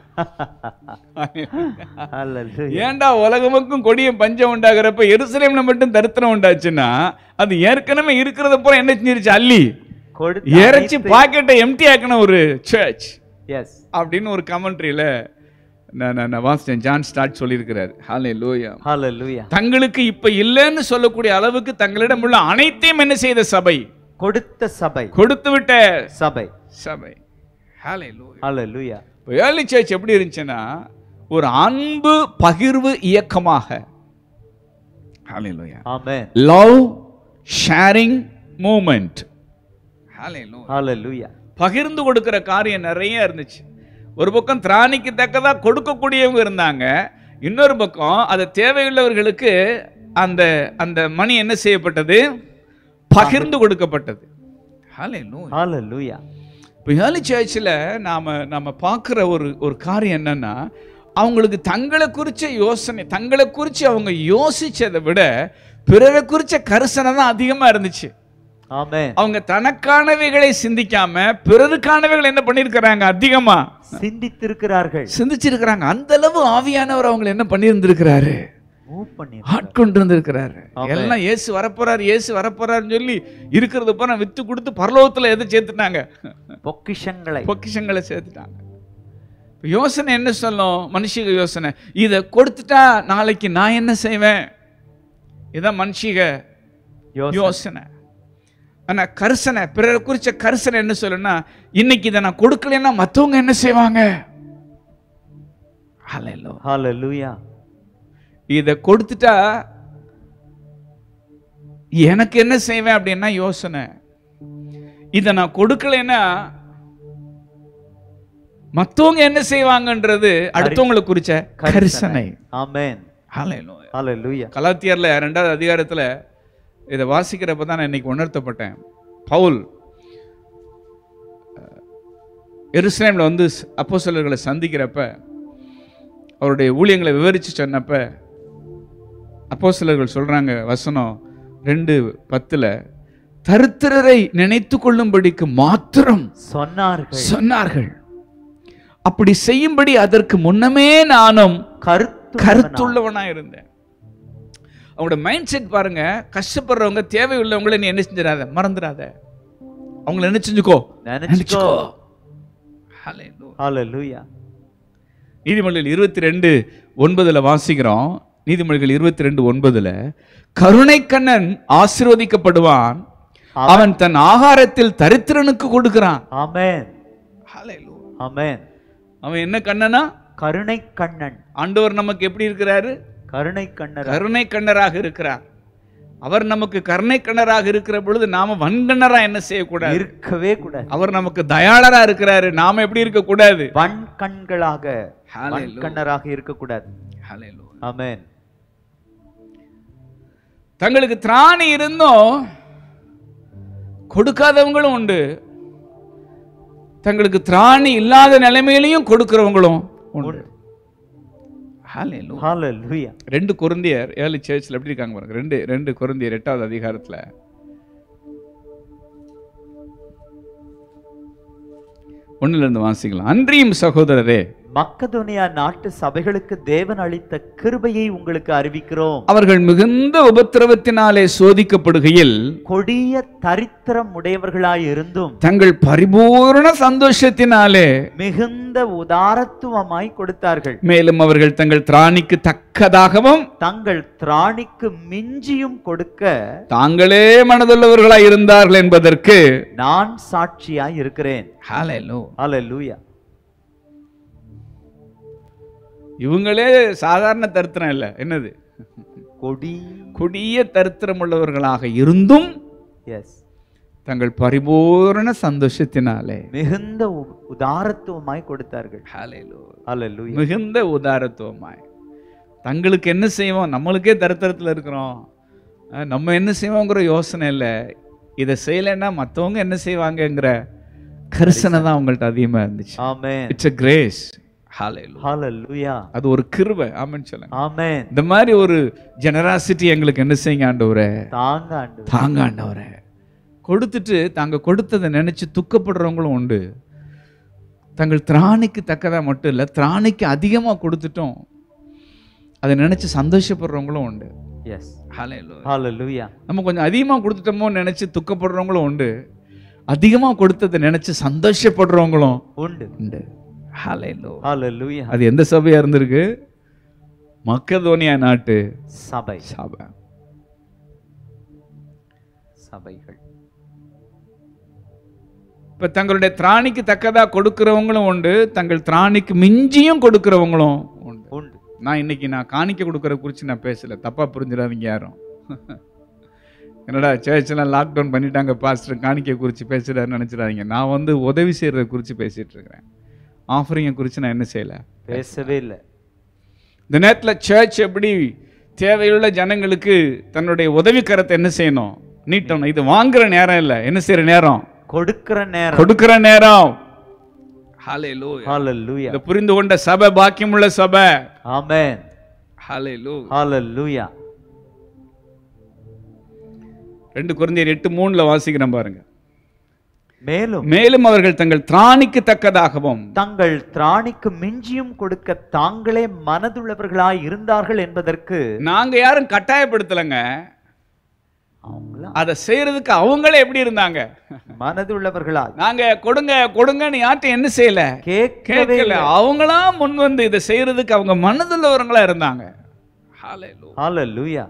ஹalleluya ஏன்டா உலகமுக்கும் கொடிய பஞ்சம் உண்டாகிறப்ப எருசலேம்ல மட்டும் தரித்திரம் உண்டாச்சுன்னா அது ஏற்கனவே இருக்கிறத பூரா என்ன செஞ்சிருச்சு அள்ளி கொடுத்து இறைச்சி பாக்கெட்டை எம்டி ஆக்கின ஒரு சர்ச் எஸ் அப்படின்னு ஒரு கமெண்ட்ரியில நான் நான் நான் வாசித்தேன் ஜான் ஸ்டார்ட் சொல்லியிருக்கிறார் ஹாலே லோயா ஹalleluya தங்களுக்கு இப்ப இல்லைன்னு சொல்லக்கூடிய அளவுக்கு தங்களிடம் உள்ள அனைத்தையும் என்ன செய்த சபை கொடுத்த சபை கொடுத்து விட்ட சபை சபை ஹாலே லோயா ஹalleluya ஏர்லி சர்ச் எப்படி இருந்துச்சுன்னா ஒரு அன்பு பகிர்வு இயக்கமாக ஹாலே லோயா ஆமென் love sharing movement hallelujah ஹalleluya பகிர்ந்து கொடுக்கிற காரியம் நிறைய இருந்துச்சு ஒரு பக்கம் திராணிக்கு தக்கதா கொடுக்கக்கூடியவங்க இருந்தாங்க இன்னொரு பக்கம் அது தேவையுள்ளவர்களுக்கு அந்த அந்த மணி என்ன செய்யப்பட்டது பகிர்ந்து கொடுக்கப்பட்டது Hallelujah. ஹalleluya இப்போ ஏர்லி சர்ச்சில் நாம் நாம் பார்க்குற ஒரு ஒரு காரியம் என்னன்னா அவங்களுக்கு தங்களை குறித்த யோசனை தங்களை குறித்து அவங்க யோசிச்சதை விட பிறரை குறித்த கரிசனை தான் அதிகமாக இருந்துச்சு ஆமென் அவங்க தனக்கானவைகளை சிந்திக்காம பிறருக்கானவைகள் என்ன பண்ணியிருக்கிறாங்க அதிகமா சிந்தித்திருக்கிறார்கள் சிந்திச்சிருக்கிறாங்க அந்த அளவு ஆவியானவர் அவங்களை என்ன பண்ணியிருந்திருக்கிறாரு மூவ் பண்ணி ஆட்கொண்டு இருந்திருக்கிறாரு ஆமென். எல்லாம் இயேசு வரப்போறாரு இயேசு வரப்போறாருன்னு சொல்லி இருக்கிறத பூரா வித்து கொடுத்து பரலோகத்துல எதை சேர்த்துட்டாங்க பொக்கிஷங்களை பொக்கிஷங்களை சேர்த்துட்டாங்க இப்ப யோசனை என்ன சொல்லும் மனுஷிக யோசனை இதை கொடுத்துட்டா நாளைக்கு நான் என்ன செய்வேன் இதான் மனுஷிக யோசனை. யோசனை ஆனா கரிசனை பிறரை குறிச்ச கரிசனை என்ன சொல்லுன்னா இன்னைக்கு இதை நான் கொடுக்கலைன்னா மத்தவங்க என்ன செய்வாங்க Hallelujah. ஹalleluya இதை கொடுத்துட்டா எனக்கு என்ன செய்வேன் அப்படின்னா யோசனை இதை நான் கொடுக்கலைன்னா மத்தவங்க என்ன செய்வாங்கன்றது அடுத்தவங்களை குறிச்ச கரிசனை ஆமென் Hallelujah. ஹalleluya கலாத்தியர்ல ரெண்டாவது அதிகாரத்துல இதை வாசிக்கிறப்ப தான் நான் இன்னைக்கு உணர்த்தப்பட்டேன் பவுல் அஹ், எருசலேம்ல வந்து அப்போஸ்தலர்களை சந்திக்கிறப்ப அவருடைய ஊழியங்களை விவரிச்சு சொன்னப்ப அப்போஸ்தலர்கள் சொல்றாங்க வசனம் ரெண்டு பத்துல தரித்திரரை நினைத்து கொள்ளும்படிக்கு மாத்திரம் சொன்னார்கள் சொன்னார்கள் அப்படி செய்யும்படி அதற்கு முன்னமே நானும் கருத்து கருத்துள்ளவனா இருந்தேன் அவங்களோட மைண்ட் செட் பாருங்க கஷ்டப்படுறவங்க தேவை உள்ளவங்கள நீ என்ன செஞ்சிடாத மறந்துடாத அவங்கள என்ன செஞ்சுக்கோ நினைச்சுக்கோ Hallelujah. ஹalleluya நீதிமொழிகள் இருபத்தி ரெண்டு ஒன்பதுல வாசிக்கிறோம் நீதிமொழிகள் இருபத்தி ரெண்டு ஒன்பதுல கருணை கண்ணன் ஆசீர்வதிக்கப்படுவான் அவன் தன் ஆகாரத்தில் தரித்திரனுக்கு கொடுக்கிறான் ஆமென் Hallelujah. ஆமென் அவன் என்ன கண்ணனா கருணை கண்ணன் ஆண்டவர் நமக்கு எப்படி இருக்கிறாரு கருணை கண்ணர் கருணை கண்ணராக இருக்கிறார் அவர் நமக்கு கருணை கண்ணராக இருக்கிற பொழுது நாம வன்கண்ணரா என்ன செய்யக்கூடாது இருக்கவே கூடாது அவர் நமக்கு தயாளரா இருக்கிறாரு நாம எப்படி இருக்க கூடாது வன் கண்களாக Hallelujah. வன் கண்ணராக இருக்கக்கூடாது ஆமென் தங்களுக்கு திராணி இருந்தும் கொடுக்காதவங்களும் உண்டு தங்களுக்கு திராணி இல்லாத நிலைமையிலையும் கொடுக்கிறவங்களும் உண்டு Hallelujah. ஹalleluya ரெண்டு குருந்தியர் ஏழு சர்ச்சில் எப்படி இருக்காங்க பாருங்க ரெண்டு ரெண்டு குருந்தியர் எட்டாவது அதிகாரத்துல ஒண்ணுல இருந்து வாசிக்கலாம் அன்றியும் சகோதரரே மக்கதோனியா நாட்டு சபைகளுக்கு தேவன் அளித்த கிருபையை உங்களுக்கு அறிவிக்கிறோம் அவர்கள் மிகுந்த உபத்திரவத்தினாலே சோதிக்கப்படுகையில் கொடிய தரித்திரம் உடையவர்களாய் இருந்தும் தங்கள் பரிபூரண சந்தோஷத்தினாலே மிகுந்த உதாரத்துவமாய் கொடுத்தார்கள் மேலும் அவர்கள் தங்கள் திராணிக்கு தக்கதாகவும் தங்கள் திராணிக்கு மிஞ்சியும் கொடுக்க தாங்களே மனதுள்ளவர்களாய் இருந்தார்கள் என்பதற்கு நான் சாட்சியாய் இருக்கிறேன் Hallelujah. ஹalleluya இவங்களே சாதாரண தரித்திரம் இல்லை என்னது கொடி கொடிய தரித்திரம் உள்ளவர்களாக இருந்தும் எஸ் தங்கள் பரிபூரண சந்தோஷத்தினாலே மிகுந்த உ- உதாரத்துவமாய் கொடுத்தார்கள் ஹalleluya மிகுந்த உதாரத்துவமாய் தங்களுக்கு என்ன செய்வோம் நம்மளுக்கே தரித்திரத்தில் இருக்கிறோம் அஹ் நம்ம என்ன செய்வோங்கிற யோசனை இல்லை இதை செய்யலைன்னா மற்றவங்க என்ன செய்வாங்கங்கிற கரிசனை தான் அவங்கள்ட்ட அதிகமாக இருந்துச்சு ஆமென் இட்ஸ் அ கிரேஸ் ஹalleluya அது ஒரு கிருபை ஆமென்னு சொல்லுங்க ஆமென் இந்த மாதிரி ஒரு ஜெனராசிட்டி எங்களுக்கு என்ன செய்யுங்க ஆண்டவரே தாங்க ஆண்டு தாங்க ஆண்டவரே கொடுத்துட்டு தாங்க கொடுத்ததை நினைச்சு துக்கப்படுறவங்களும் உண்டு தங்கள் திராணிக்கு தக்கதா மட்டும் இல்லை திராணிக்கு அதிகமாக கொடுத்துட்டோம் அதை நினைச்சு சந்தோஷப்படுறவங்களும் உண்டு எஸ் Hallelujah. ஹalleluya நம்ம கொஞ்சம் அதிகமாக கொடுத்துட்டோமோ நினைச்சு துக்கப்படுறவங்களும் உண்டு அதிகமாக கொடுத்ததை நினைச்சு சந்தோஷப்படுறவங்களும் உண்டு உண்டு Hallelujah. ஹalleluya அது எந்த சபையா இருந்திருக்கு மக்கதோனியா நாட்டு சபை சபை சபைகள் இப்ப தங்களுடைய திராணிக்கு தக்கதா கொடுக்கிறவங்களும் உண்டு தங்கள் திராணிக்கு மிஞ்சியும் கொடுக்கிறவங்களும் உண்டு உண்டு நான் இன்னைக்கு நான் காணிக்க கொடுக்கற குறித்து நான் பேசல தப்பா புரிஞ்சிடாதீங்க யாரும் என்னடா சர்ச்செல்லாம் லாக்டவுன் பண்ணிட்டாங்க பாஸ்டர் காணிக்கை குறித்து பேசுறாருன்னு நினச்சிடாதீங்க நான் வந்து உதவி செய்கிறத குறித்து பேசிட்டு இருக்கிறேன் ஆஃபரிங்கை குறித்து நான் என்ன செய்யலை பேசவே இல்லை இந்த நேரத்தில் சர்ச் எப்படி தேவையுள்ள ஜனங்களுக்கு தன்னுடைய உதவிக்கரத்தை என்ன செய்யணும் நீட்டணும் இது வாங்குற நேரம் இல்லை என்ன செய்யற நேரம் கொடுக்கிற நேரம் கொடுக்கிற நேரம் Hallelujah. ஹalleluya இதை புரிந்து கொண்ட சபை பாக்கியமுள்ள சபை ஆமென் Hallelujah. ஹalleluya ரெண்டு குழந்தையர் எட்டு மூணுல வாசிக்கிறேன் பாருங்க மேலும் மேலும் அவர்கள் தங்கள் திராணிக்கு தக்கதாகவும் தங்கள் திராணிக்கு மிஞ்சியும் கொடுக்க தாங்களே மனதுள்ளவர்களாய் இருந்தார்கள் என்பதற்கு நாங்க யாரும் கட்டாயப்படுத்தலைங்க அவங்களாம் அதை செய்யறதுக்கு அவங்களே எப்படி இருந்தாங்க மனதுள்ளவர்களாய் நாங்க கொடுங்க கொடுங்கன்னு யார்ட்டும் என்ன செய்யல கேட்கவே கேட்கல அவங்களா முன் வந்து இதை செய்யறதுக்கு அவங்க மனதுள்ளவர்களா இருந்தாங்க Hallelujah. ஹalleluya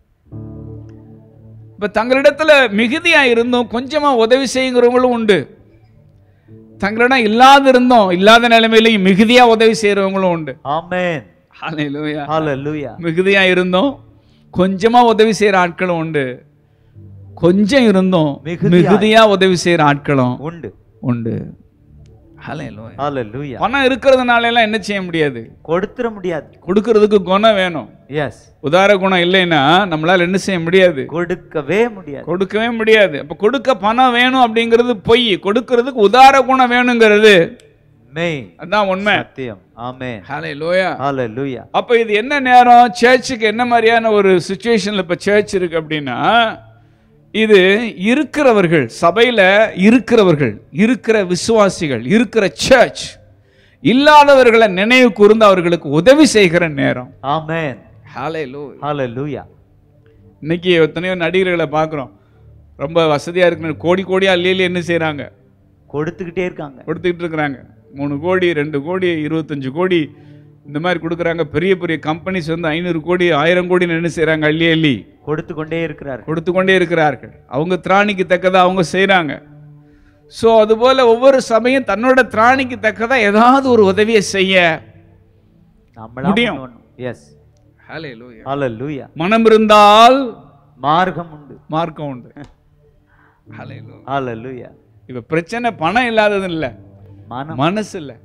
இப்ப தங்களிடத்துல மிகுதியா இருந்தும் கொஞ்சமா உதவி செய்யுங்கிறவங்களும் உண்டு தங்களிடம் இல்லாத இருந்தோம் இல்லாத நிலைமையிலையும் மிகுதியா உதவி செய்யறவங்களும் உண்டு ஆமென் Hallelujah. ஹalleluya மிகுதியா இருந்தோம் கொஞ்சமா உதவி செய்யற ஆட்களும் உண்டு கொஞ்சம் இருந்தோம் மிகுதியா- மிகுதியா உதவி செய்யற ஆட்களும் உண்டு உண்டு Hallelujah. ஹalleluya பணம் இருக்கிறதுனால எல்லாம் என்ன செய்ய முடியாது கொடுத்துற முடியாது கொடுக்கறதுக்கு குணம் வேணும் எஸ் உதார குணம் இல்லைன்னா நம்மளால என்ன செய்ய முடியாது கொடுக்கவே முடியாது கொடுக்கவே முடியாது அப்ப கொடுக்க பணம் வேணும் அப்படிங்கிறது பொய் கொடுக்கறதுக்கு உதார குணம் வேணுங்கிறது மெய் அதான் உண்மை சத்தியம் ஆமென் ஹalleluya ஹalleluya அப்ப இது என்ன நேரம் சர்ச்சுக்கு என்ன மாதிரியான ஒரு சுச்சுவேஷன்ல இப்ப சர்ச் இருக்கு அப்படின்னா இது இருக்கிறவர்கள் சபையில இருக்கிறவர்கள் இருக்கிற விசுவாசிகள் இருக்கிற சர்ச் இல்லாதவர்களை நினைவு கூர்ந்து அவர்களுக்கு உதவி செய்கிற நேரம் ஆமென் ஹalleluya ஹalleluya இன்னைக்கு எத்தனையோ நடிகர்களை பார்க்குறோம் ரொம்ப வசதியாக இருக்கிற கோடி கோடியா அள்ளி என்ன செய்கிறாங்க கொடுத்துக்கிட்டே இருக்காங்க கொடுத்துக்கிட்டு இருக்கிறாங்க மூணு கோடி ரெண்டு கோடி இருபத்தஞ்சு கோடி இந்த மாதிரி கொடுக்குறாங்க பெரிய பெரிய கம்பெனிஸ் வந்து ஐநூறு கோடி ஆயிரம் கோடி என்ன செய்கிறாங்க அள்ளி அள்ளி கொடுத்து கொண்டே இருக்கிறார் கொடுத்து கொண்டே இருக்கிறார்கள் அவங்க திராணிக்கு தக்கதா அவங்க செய்கிறாங்க ஸோ அதுபோல ஒவ்வொரு சமயம் தன்னோட திராணிக்கு தக்கதா ஏதாவது ஒரு உதவியை செய்ய நம்மளா முடியும். எஸ் ஹalleluya. ஹalleluya மனம் இருந்தால் மார்க்கம் உண்டு மார்க்கம் உண்டு ஹalleluya. ஹalleluya இப்ப பிரச்சனை பணம் இல்லாதது இல்லை மனம் மனசு இல்லை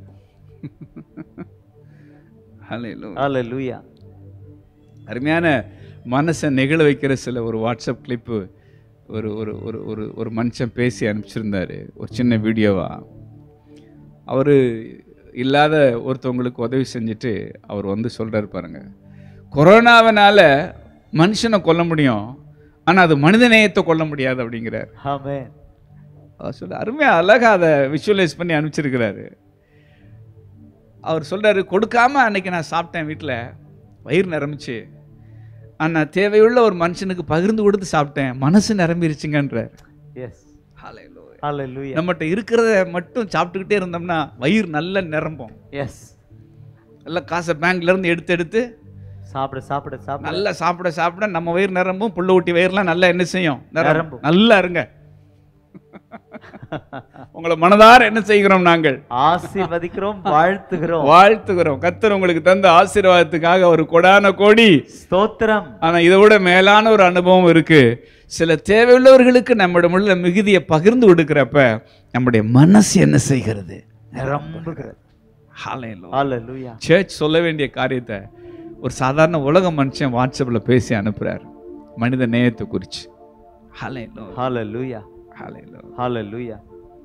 ஹalleluya. ஹalleluya அருமையான மனசை நெகிழ வைக்கிற சில ஒரு வாட்ஸ்அப் கிளிப்பு ஒரு ஒரு ஒரு ஒரு ஒரு மனுஷன் பேசி அனுப்பிச்சிருந்தாரு ஒரு சின்ன வீடியோவா அவர் இல்லாத ஒருத்தவங்களுக்கு உதவி செஞ்சுட்டு அவர் வந்து சொல்றாரு பாருங்க கொரோனாவினால மனுஷனை கொல்ல முடியும் ஆனால் அது மனித நேயத்தை கொல்ல முடியாது அப்படிங்கிறார் ஆமென் அவர் சொல்ல அருமையாக அழகாக அதை விஷுவலைஸ் பண்ணி அனுப்பிச்சிருக்கிறாரு அவர் சொல்றாரு கொடுக்காம அன்னைக்கு நான் சாப்பிட்டேன் வீட்டில் வயிறு நிரம்பிச்சு ஆனால் தேவையுள்ள ஒரு மனுஷனுக்கு பகிர்ந்து கொடுத்து சாப்பிட்டேன் மனசு நிரம்பிருச்சுங்கன்றார் எஸ் ஹalleluya நம்மகிட்ட இருக்கிறத மட்டும் சாப்பிட்டுக்கிட்டே இருந்தோம்னா வயிறு நல்ல நிரம்பும் எஸ் நல்ல காசை பேங்க்ல இருந்து எடுத்து எடுத்து சாப்பிட சாப்பிட சாப்பிட நல்லா சாப்பிட சாப்பிட நம்ம வயிறு நிரம்பும் புள்ள ஊட்டி வயிறுலாம் நல்லா என்ன செய்யும் நிரம்பும் நிரம்பும். நல்லா இருங்க உங்களை மனதார என்ன செய்கிறோம் நாங்கள் ஆசீர்வதிக்கிறோம் வாழ்த்துகிறோம் வாழ்த்துகிறோம் கத்தர் உங்களுக்கு தந்த ஆசீர்வாதத்துக்காக ஒரு கொடான கோடி ஸ்தோத்திரம் ஆனா இதை விட மேலான ஒரு அனுபவம் இருக்கு சில தேவையுள்ளவர்களுக்கு நம்மிடம் உள்ள மிகுதியை பகிர்ந்து கொடுக்கிறப்ப நம்முடைய மனசு என்ன செய்கிறது நிரம்புகிறது Hallelujah. ஹalleluya சர்ச் சொல்ல வேண்டிய காரியத்தை ஒரு சாதாரண உலக மனுஷன் வாட்ஸ்அப்பில் பேசி அனுப்புறார் மனித நேயத்தை குறித்து Hallelujah. ஹalleluya Hallelujah. ஹalleluya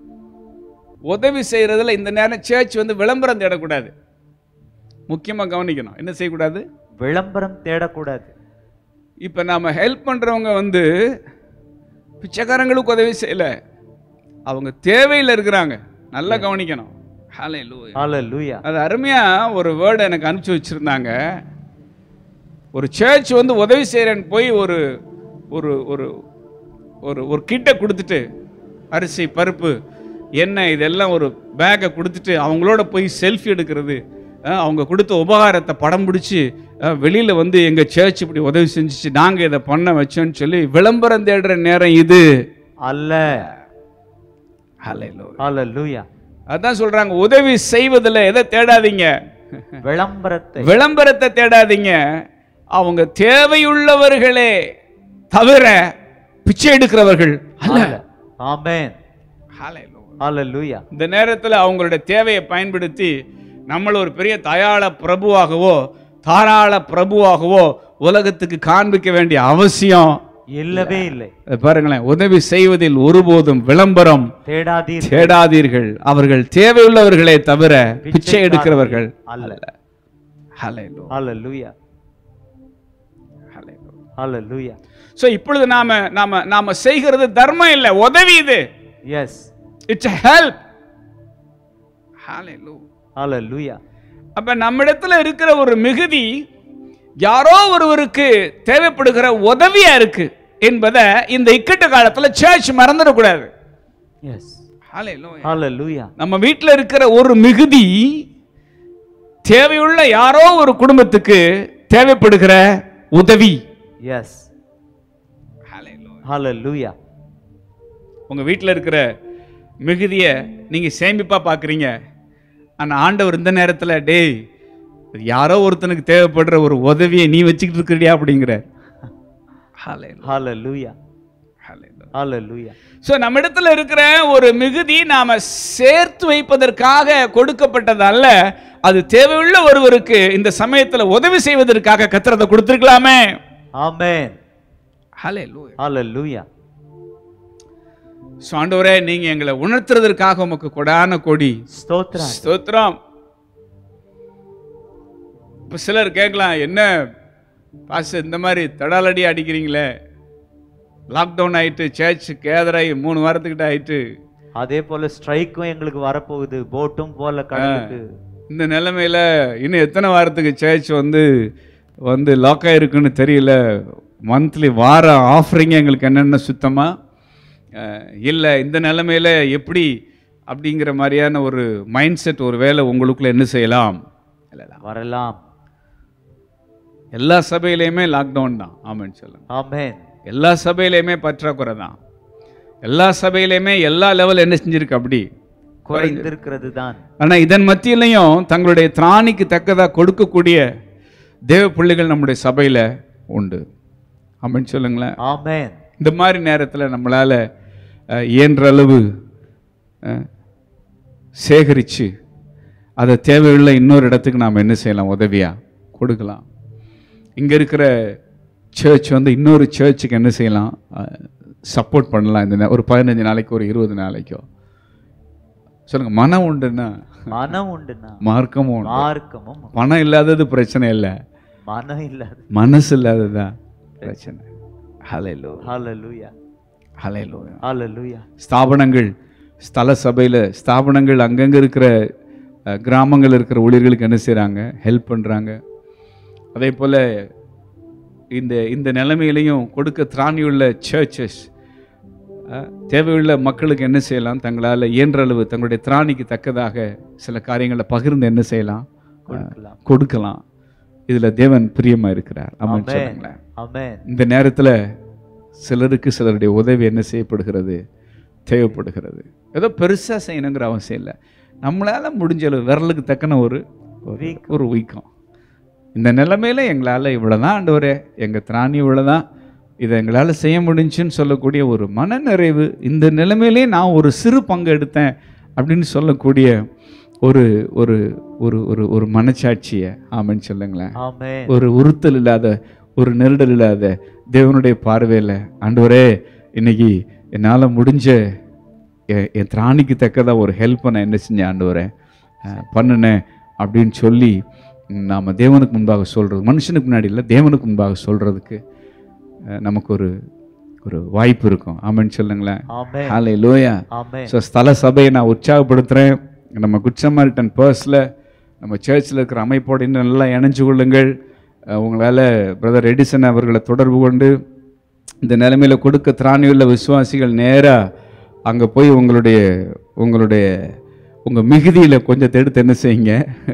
உதவி செய்யறதுல இந்த நேரம் சர்ச் வந்து விளம்பரம் தேடக்கூடாது முக்கியமா கவனிக்கணும் என்ன செய்யக்கூடாது விளம்பரம் தேடக்கூடாது இப்போ நாம ஹெல்ப் பண்றவங்க வந்து பிச்சைக்காரங்களுக்கு உதவி செய்யல அவங்க தேவையில் இருக்கிறாங்க நல்லா கவனிக்கணும் Hallelujah. ஹalleluya அது அருமையா ஒரு வேர்டு எனக்கு அனுப்பிச்சு வச்சிருந்தாங்க ஒரு சர்ச் வந்து உதவி செய்கிறேன்னு போய் ஒரு ஒரு ஒரு ஒரு ஒரு கிட்டை கொடுத்துட்டு அரிசி பருப்பு எண்ணெய் இதெல்லாம் ஒரு பேக்கை கொடுத்துட்டு அவங்களோட போய் செல்ஃபி எடுக்கிறது அஹ், அவங்க கொடுத்த உபகாரத்தை படம் பிடிச்சி வெளியில் வந்து எங்கள் சர்ச் இப்படி உதவி செஞ்சுச்சு நாங்கள் இதை பண்ண வச்சோன்னு சொல்லி விளம்பரம் தேடுற நேரம் இது அல்ல Hallelujah. ஹalleluya அதான் சொல்றாங்க உதவி செய்வதில் எதை தேடாதீங்க விளம்பரத்தை விளம்பரத்தை தேடாதீங்க அவங்க தேவையுள்ளவர்களே தவிர பிச்சை எடுக்கிறவர்கள் அல்ல அல்ல ஆமென் ஹalleluya இந்த நேரத்தில் அவங்களுடைய தேவையை பயன்படுத்தி நம்மள ஒரு பெரிய தயாள பிரபுவாகவோ தாராள பிரபுவாகவோ உலகத்துக்கு காண்பிக்க வேண்டிய அவசியம் இல்லவே இல்லை அது பாருங்களேன் உதவி செய்வதில் ஒருபோதும் விளம்பரம் தேடாதீர் தேடாதீர்கள் அவர்கள் தேவையுள்ளவர்களே தவிர பிச்சை பிச்சைக்காரர்கள் எடுக்கிறவர்கள் அல்ல Hallelujah. ஹalleluya Hallelujah. ஹalleluya ஸோ இப்பொழுது நாம நாம நாம செய்கிறது தர்மம் இல்லை உதவி இது எஸ் இட்ஸ் ஹெல்ப் ஹalleluya அப்ப நம்மிடத்துல இருக்கிற ஒரு மிகுதி யாரோ ஒருவருக்கு தேவைப்படுகிற உதவியா இருக்கு என்பதை இந்த இக்கட்டு காலத்துல சர்ச் மறந்துடக்கூடாது எஸ் ஹalleluya நம்ம வீட்டில் இருக்கிற ஒரு மிகுதி தேவையுள்ள யாரோ ஒரு குடும்பத்துக்கு தேவைப்படுகிற உதவி எஸ் ஹalleluya உங்க வீட்டில் இருக்கிற மிகுதியை நீங்க சேமிப்பா பார்க்குறீங்க ஆனா ஆண்டவர் இந்த நேரத்துல டேய் இது யாரோ ஒருத்தனுக்கு தேவைப்படுற ஒரு உதவியை நீ வச்சுக்கிட்டு இருக்கிறியா அப்படிங்கிற ஹalleluya ஹalleluya ஸோ நம்மிடத்துல இருக்கிற ஒரு மிகுதி நாம சேர்த்து வைப்பதற்காக கொடுக்கப்பட்டது அல்ல அது தேவையுள்ள ஒருவருக்கு இந்த சமயத்துல உதவி செய்வதற்காக கத்திரத்தை கொடுத்திருக்கலாமே ஆமென் ஹalleluya ஹalleluya ஸோ ஆண்டவரே நீங்க எங்களை உணர்த்துறதற்காக உமக்கு கொடான கொடி ஸ்தோத்திரம் ஸ்தோத்திரம் இப்போ சிலர் கேட்கலாம் என்ன பாஸ் இந்த மாதிரி தடாலடி அடிக்கிறீங்களே லாக்டவுன் ஆயிட்டு சர்ச் கேதராகி மூணு வாரத்துக்கிட்ட ஆயிட்டு அதே போல ஸ்ட்ரைக்கும் எங்களுக்கு வரப்போகுது போட்டும் போல கடலுக்கு இந்த நிலைமையில் இன்னும் எத்தனை வாரத்துக்கு சர்ச் வந்து வந்து லாக் ஆகிருக்குன்னு தெரியல மந்த்லி வார ஆஃபரிங் எங்களுக்கு என்னென்ன சுத்தமாக இல்லை இந்த நிலைமையில் எப்படி அப்படிங்கிற மாதிரியான ஒரு மைண்ட் செட் ஒரு வேளை உங்களுக்குள்ள என்ன செய்யலாம் இல்லை வரலாம் எல்லா சபையிலையுமே லாக்டவுன் தான் ஆமான்னு சொல்லுங்க ஆமென் எல்லா சபையிலையுமே பற்றாக்குறை தான் எல்லா சபையிலையுமே எல்லா லெவல் என்ன செஞ்சிருக்கு அப்படி குறைந்திருக்கிறது தான் ஆனால் இதன் மத்தியிலையும் தங்களுடைய திராணிக்கு தக்கதாக கொடுக்கக்கூடிய தேவ பிள்ளைகள் நம்முடைய சபையில் உண்டு அப்படின்னு சொல்லுங்களேன் ஆமென் இந்த மாதிரி நேரத்தில் நம்மளால் இயன்ற அளவு அஹ், சேகரித்து அதை தேவையுள்ள இன்னொரு இடத்துக்கு நாம் என்ன செய்யலாம் உதவியாக கொடுக்கலாம் இங்கே இருக்கிற சர்ச் வந்து இன்னொரு சர்ச்சுக்கு என்ன செய்யலாம் சப்போர்ட் பண்ணலாம் இந்த நே- ஒரு பதினஞ்சு நாளைக்கு ஒரு இருபது நாளைக்கோ சொல்லுங்க மனம் உண்டுன்னா மனம் உண்டுனா மார்க்கமும் உண்டு மார்க்கமும் பணம் இல்லாதது பிரச்சனை இல்லை மனம் இல்லாது மனசு இல்லாததுதான் பிரச்சனை ஹலைலோ ஹalleluya ஹலைலோ ஹalleluya ஸ்தாபனங்கள் ஸ்தல சபையில் ஸ்தாபனங்கள் அங்கங்கே இருக்கிற அஹ், கிராமங்கள் இருக்கிற ஊழியர்களுக்கு என்ன செய்கிறாங்க ஹெல்ப் பண்ணுறாங்க அதே போல் இந்த இந்த நிலைமையிலையும் கொடுக்க திராணியுள்ள சர்ச்சஸ் தேவையுள்ள மக்களுக்கு என்ன செய்யலாம் தங்களால் இயன்ற அளவு தங்களுடைய திராணிக்கு தக்கதாக சில காரியங்களை பகிர்ந்து என்ன செய்யலாம் கொடுக்கலாம் கொடுக்கலாம் இதில் தேவன் பிரியமாக இருக்கிறார் ஆமாம் ஆமென். சொல்லுங்களேன் ஆமென் இந்த நேரத்தில் சிலருக்கு சிலருடைய உதவி என்ன செய்யப்படுகிறது தேவைப்படுகிறது ஏதோ பெருசாக செய்யணுங்கிற அவசியம் இல்லை நம்மளால் முடிஞ்ச அளவு விரலுக்கு தக்கன ஒரு ஒரு- வீக்கம். ஒரு வீக்கம் இந்த நிலைமையில எங்களால் இவ்வளோதான் ஆண்டவரே எங்கள் திராணி இவ்வளோதான் இதை எங்களால் செய்ய முடிஞ்சுன்னு சொல்லக்கூடிய ஒரு மனநிறைவு இந்த நிலைமையிலே நான் ஒரு சிறு பங்கு எடுத்தேன் அப்படின்னு சொல்லக்கூடிய ஒரு ஒரு ஒரு ஒரு ஒரு மனச்சாட்சியை ஆமென்னு சொல்லுங்களேன் ஆமென் ஒரு உறுத்தல் இல்லாத ஒரு நெருடல் இல்லாத தேவனுடைய பார்வையில் ஆண்டவரே இன்னைக்கு என்னால் முடிஞ்ச எ- என் திராணிக்கு தக்கதாக ஒரு ஹெல்ப்பை நான் என்ன செஞ்சேன் ஆண்டவரே அஹ், பண்ணுனேன் அப்படின்னு சொல்லி நாம் தேவனுக்கு முன்பாக சொல்கிறது மனுஷனுக்கு முன்னாடி இல்லை தேவனுக்கு முன்பாக சொல்கிறதுக்கு நமக்கு ஒரு ஒரு வாய்ப்பு இருக்கும் ஆமென்னு சொல்லுங்களேன் ஆமென் ஹாலே லோயா ஆமென் ஸோ ஸ்தல சபையை நான் உற்சாகப்படுத்துகிறேன் நம்ம குட் சமாரிட்டன் பர்ஸில் நம்ம சர்ச்சில் இருக்கிற அமைப்போடு இன்னும் நல்லா இணைஞ்சு கொள்ளுங்கள் அஹ் உங்களால் பிரதர் எடிசன் அவர்களை தொடர்பு கொண்டு இந்த நிலைமையில் கொடுக்க திராணியுள்ள விசுவாசிகள் நேராக அங்கே போய் உங்களுடைய உங்களுடைய உங்கள் மிகுதியில் கொஞ்சத்தை எடுத்து என்ன செய்யுங்க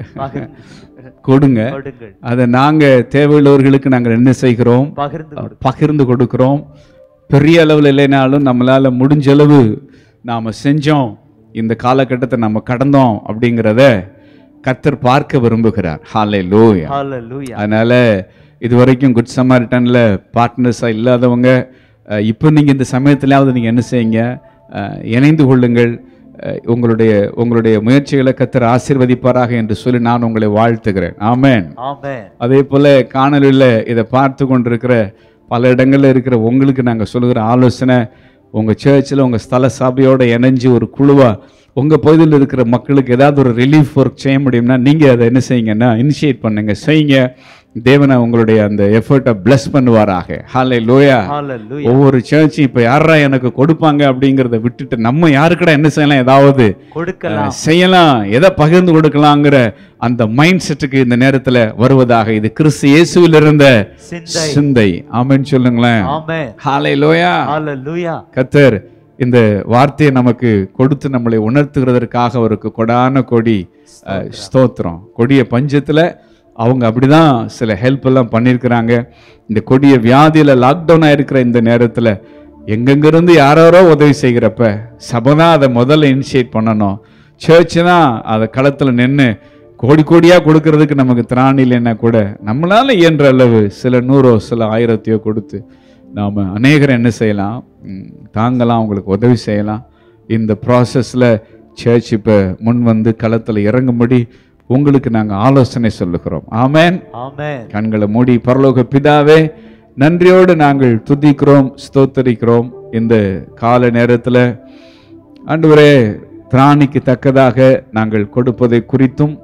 கொடுங்க கொடுங்கள் அதை நாங்கள் தேவையுள்ளவர்களுக்கு நாங்கள் என்ன செய்கிறோம் பகிர்ந்து கொடு பகிர்ந்து கொடுக்குறோம் பெரிய அளவில் இல்லைனாலும் நம்மளால் முடிஞ்ச அளவு நாம் செஞ்சோம் இந்த காலகட்டத்தை நம்ம கடந்தோம் அப்படிங்கிறத கர்த்தர் பார்க்க விரும்புகிறார் ஹாலே லோயா ஹalleluya அதனால் இது வரைக்கும் குட் சமாரிட்டனில் பார்ட்னர்ஸாக இல்லாதவங்க அஹ், இப்போ நீங்கள் இந்த சமயத்திலாவது நீங்கள் என்ன செய்யுங்க அஹ், இணைந்து கொள்ளுங்கள் அஹ், உங்களுடைய உங்களுடைய முயற்சிகளை கர்த்தர் ஆசீர்வதிப்பாராக என்று சொல்லி நான் உங்களை வாழ்த்துகிறேன் ஆமென் ஆமென் அதே போல் காணொலியில் இதை பார்த்து கொண்டிருக்கிற பல இடங்களில் இருக்கிற உங்களுக்கு நாங்கள் சொல்லுகிற ஆலோசனை உங்கள் சர்ச்சில் உங்கள் ஸ்தல சபையோடு இணைஞ்சு ஒரு குழுவாக உங்கள் பகுதியில் இருக்கிற மக்களுக்கு ஏதாவது ஒரு ரிலீஃப் ஒர்க் செய்ய முடியும்னா நீங்கள் அதை என்ன செய்யுங்கன்னா இனிஷியேட் பண்ணுங்க செய்யுங்க தேவனை உங்களுடைய அந்த எஃபர்ட்டை bless பண்ணுவாராக ஹாலே லோயா ஹalleluya ஒவ்வொரு சர்ச்சும் இப்போ யாரா எனக்கு கொடுப்பாங்க அப்படிங்கிறத விட்டுட்டு நம்ம யாருக்கடா என்ன செய்யலாம் ஏதாவது கொடுக்கலாம் அஹ், செய்யலாம் எதை பகிர்ந்து கொடுக்கலாங்கிற அந்த மைண்ட் செட்டுக்கு இந்த நேரத்துல வருவதாக இது கிறிஸ்து இயேசுவில் இருந்த சிந்தை சிந்தை ஆமென்னு சொல்லுங்களேன் ஆமென் ஹாலே லோயா ஹalleluya கத்தர் இந்த வார்த்தையை நமக்கு கொடுத்து நம்மளை உணர்த்துகிறதற்காக அவருக்கு கொடான கொடி அஹ், ஸ்தோத்திரம் கொடிய பஞ்சத்துல அவங்க அப்படிதான் சில ஹெல்ப் எல்லாம் பண்ணியிருக்கிறாங்க இந்த கொடிய வியாதியில லாக்டவுன் ஆயிருக்கிற இந்த நேரத்துல எங்கெங்கிருந்து யாரோ உதவி செய்கிறப்ப சபை தான் அதை முதல்ல இனிஷியேட் பண்ணணும் சர்ச் தான் அதை களத்தில் நின்று கோடி கோடியாக கொடுக்கறதுக்கு நமக்கு திராணி இல்லைன்னா கூட நம்மளால இயன்ற அளவு சில நூறோ சில ஆயிரத்தையோ கொடுத்து நாம் அநேகர் என்ன செய்யலாம் ம், தாங்கலாம் அவங்களுக்கு உதவி செய்யலாம் இந்த ப்ராசஸில் சர்ச் இப்போ முன் வந்து களத்தில் இறங்கும்படி உங்களுக்கு நாங்கள் ஆலோசனை சொல்லுகிறோம் ஆமென் ஆமென் கண்களை மூடி பரலோக பிதாவே நன்றியோடு நாங்கள் துதிக்கிறோம் ஸ்தோத்தரிக்கிறோம் இந்த கால நேரத்தில் ஆண்டவரே திராணிக்கு தக்கதாக நாங்கள் கொடுப்பதை குறித்தும்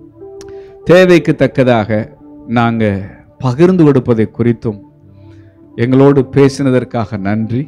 தேவைக்கு தக்கதாக நாங்கள் பகிர்ந்து கொடுப்பதை குறித்தும் எங்களோடு பேசினதற்காக நன்றி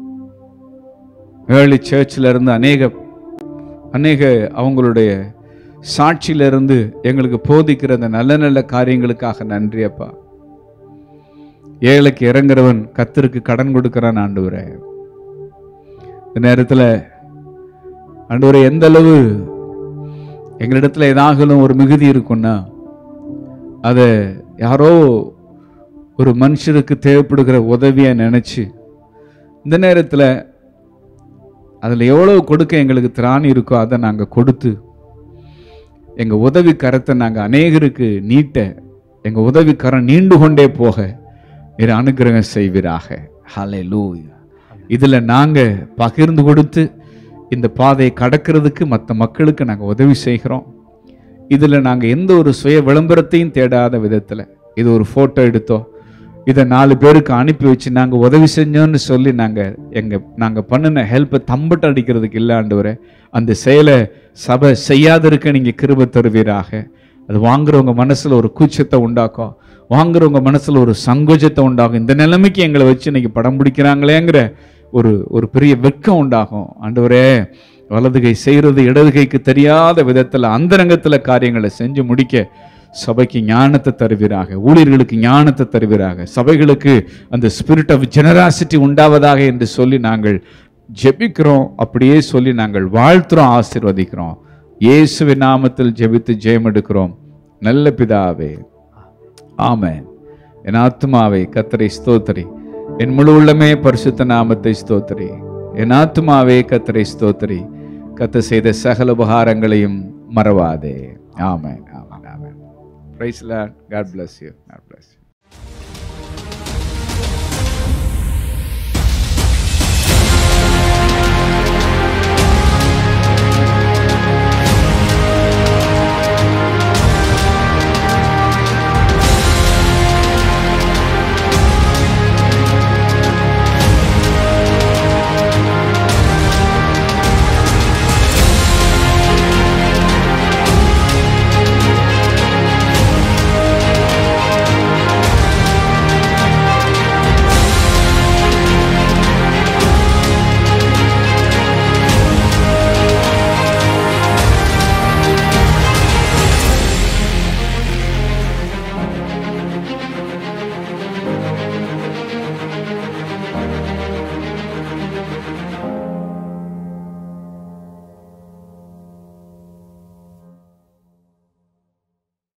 ஏர்லி சர்ச்சில் இருந்து அநேக அநேக அவங்களுடைய சாட்சியிலிருந்து எங்களுக்கு போதிக்கிற அந்த நல்ல நல்ல காரியங்களுக்காக நன்றி அப்பா ஏழைக்கு இறங்குறவன் கத்தருக்கு கடன் கொடுக்கிறான் ஆண்டவரே இந்த நேரத்தில் ஆண்டவரே எந்த அளவு எங்களிடத்துல ஏதாகலும் ஒரு மிகுதி இருக்குன்னா அதை யாரோ ஒரு மனுஷருக்கு தேவைப்படுகிற உதவியை நினச்சி இந்த நேரத்தில் அதில் எவ்வளவு கொடுக்க எங்களுக்கு திராணி இருக்கோ அதை நாங்கள் கொடுத்து எங்கள் உதவி கரத்தை நாங்கள் அநேகருக்கு நீட்ட எங்கள் உதவி கரம் நீண்டு கொண்டே போக இரு அனுக்கிரகம் செய்வீராக ஹலே இதில் நாங்கள் பகிர்ந்து கொடுத்து இந்த பாதையை கடக்கிறதுக்கு மற்ற மக்களுக்கு நாங்கள் உதவி செய்கிறோம் இதில் நாங்கள் எந்த ஒரு சுய விளம்பரத்தையும் தேடாத விதத்தில் இது ஒரு ஃபோட்டோ எடுத்தோம் இதை நாலு பேருக்கு அனுப்பி வச்சு நாங்கள் உதவி செஞ்சோன்னு சொல்லி நாங்கள் எங்கள் நாங்கள் பண்ணின ஹெல்ப்பை தம்பட்டு அடிக்கிறதுக்கு இல்லை ஆண்டவரே அந்த செயலை சபை செய்யாதிருக்க நீங்கள் கிருபை தருவீராக அது வாங்குறவங்க மனசில் ஒரு கூச்சத்தை உண்டாக்கும் வாங்குறவங்க மனசில் ஒரு சங்கோஜத்தை உண்டாகும் இந்த நிலைமைக்கு எங்களை வச்சு இன்னைக்கு படம் பிடிக்கிறாங்களேங்கிற ஒரு ஒரு பெரிய வெட்கம் உண்டாகும் ஆண்டவரே வலது கை செய்கிறது இடது கைக்கு தெரியாத விதத்தில் அந்தரங்கத்தில் காரியங்களை செஞ்சு முடிக்க சபைக்கு ஞானத்தை தருவீராக ஊழியர்களுக்கு ஞானத்தை தருவீராக சபைகளுக்கு அந்த ஸ்பிரிட் ஆஃப் ஜெனராசிட்டி உண்டாவதாக என்று சொல்லி நாங்கள் ஜெபிக்கிறோம் அப்படியே சொல்லி நாங்கள் வாழ்த்துறோம் ஆசீர்வதிக்கிறோம் இயேசுவின் நாமத்தில் ஜெபித்து ஜெயம் எடுக்கிறோம் நல்ல பிதாவே ஆமென் என் ஆத்மாவை கத்தரை ஸ்தோத்திரி என் முழு உள்ளமே பரிசுத்த நாமத்தை ஸ்தோத்திரி என் ஆத்மாவே கத்தரை ஸ்தோத்திரி கத்த செய்த சகல உபகாரங்களையும் மறவாதே ஆமென் ஆமென் ஆமென் praise Lord God bless you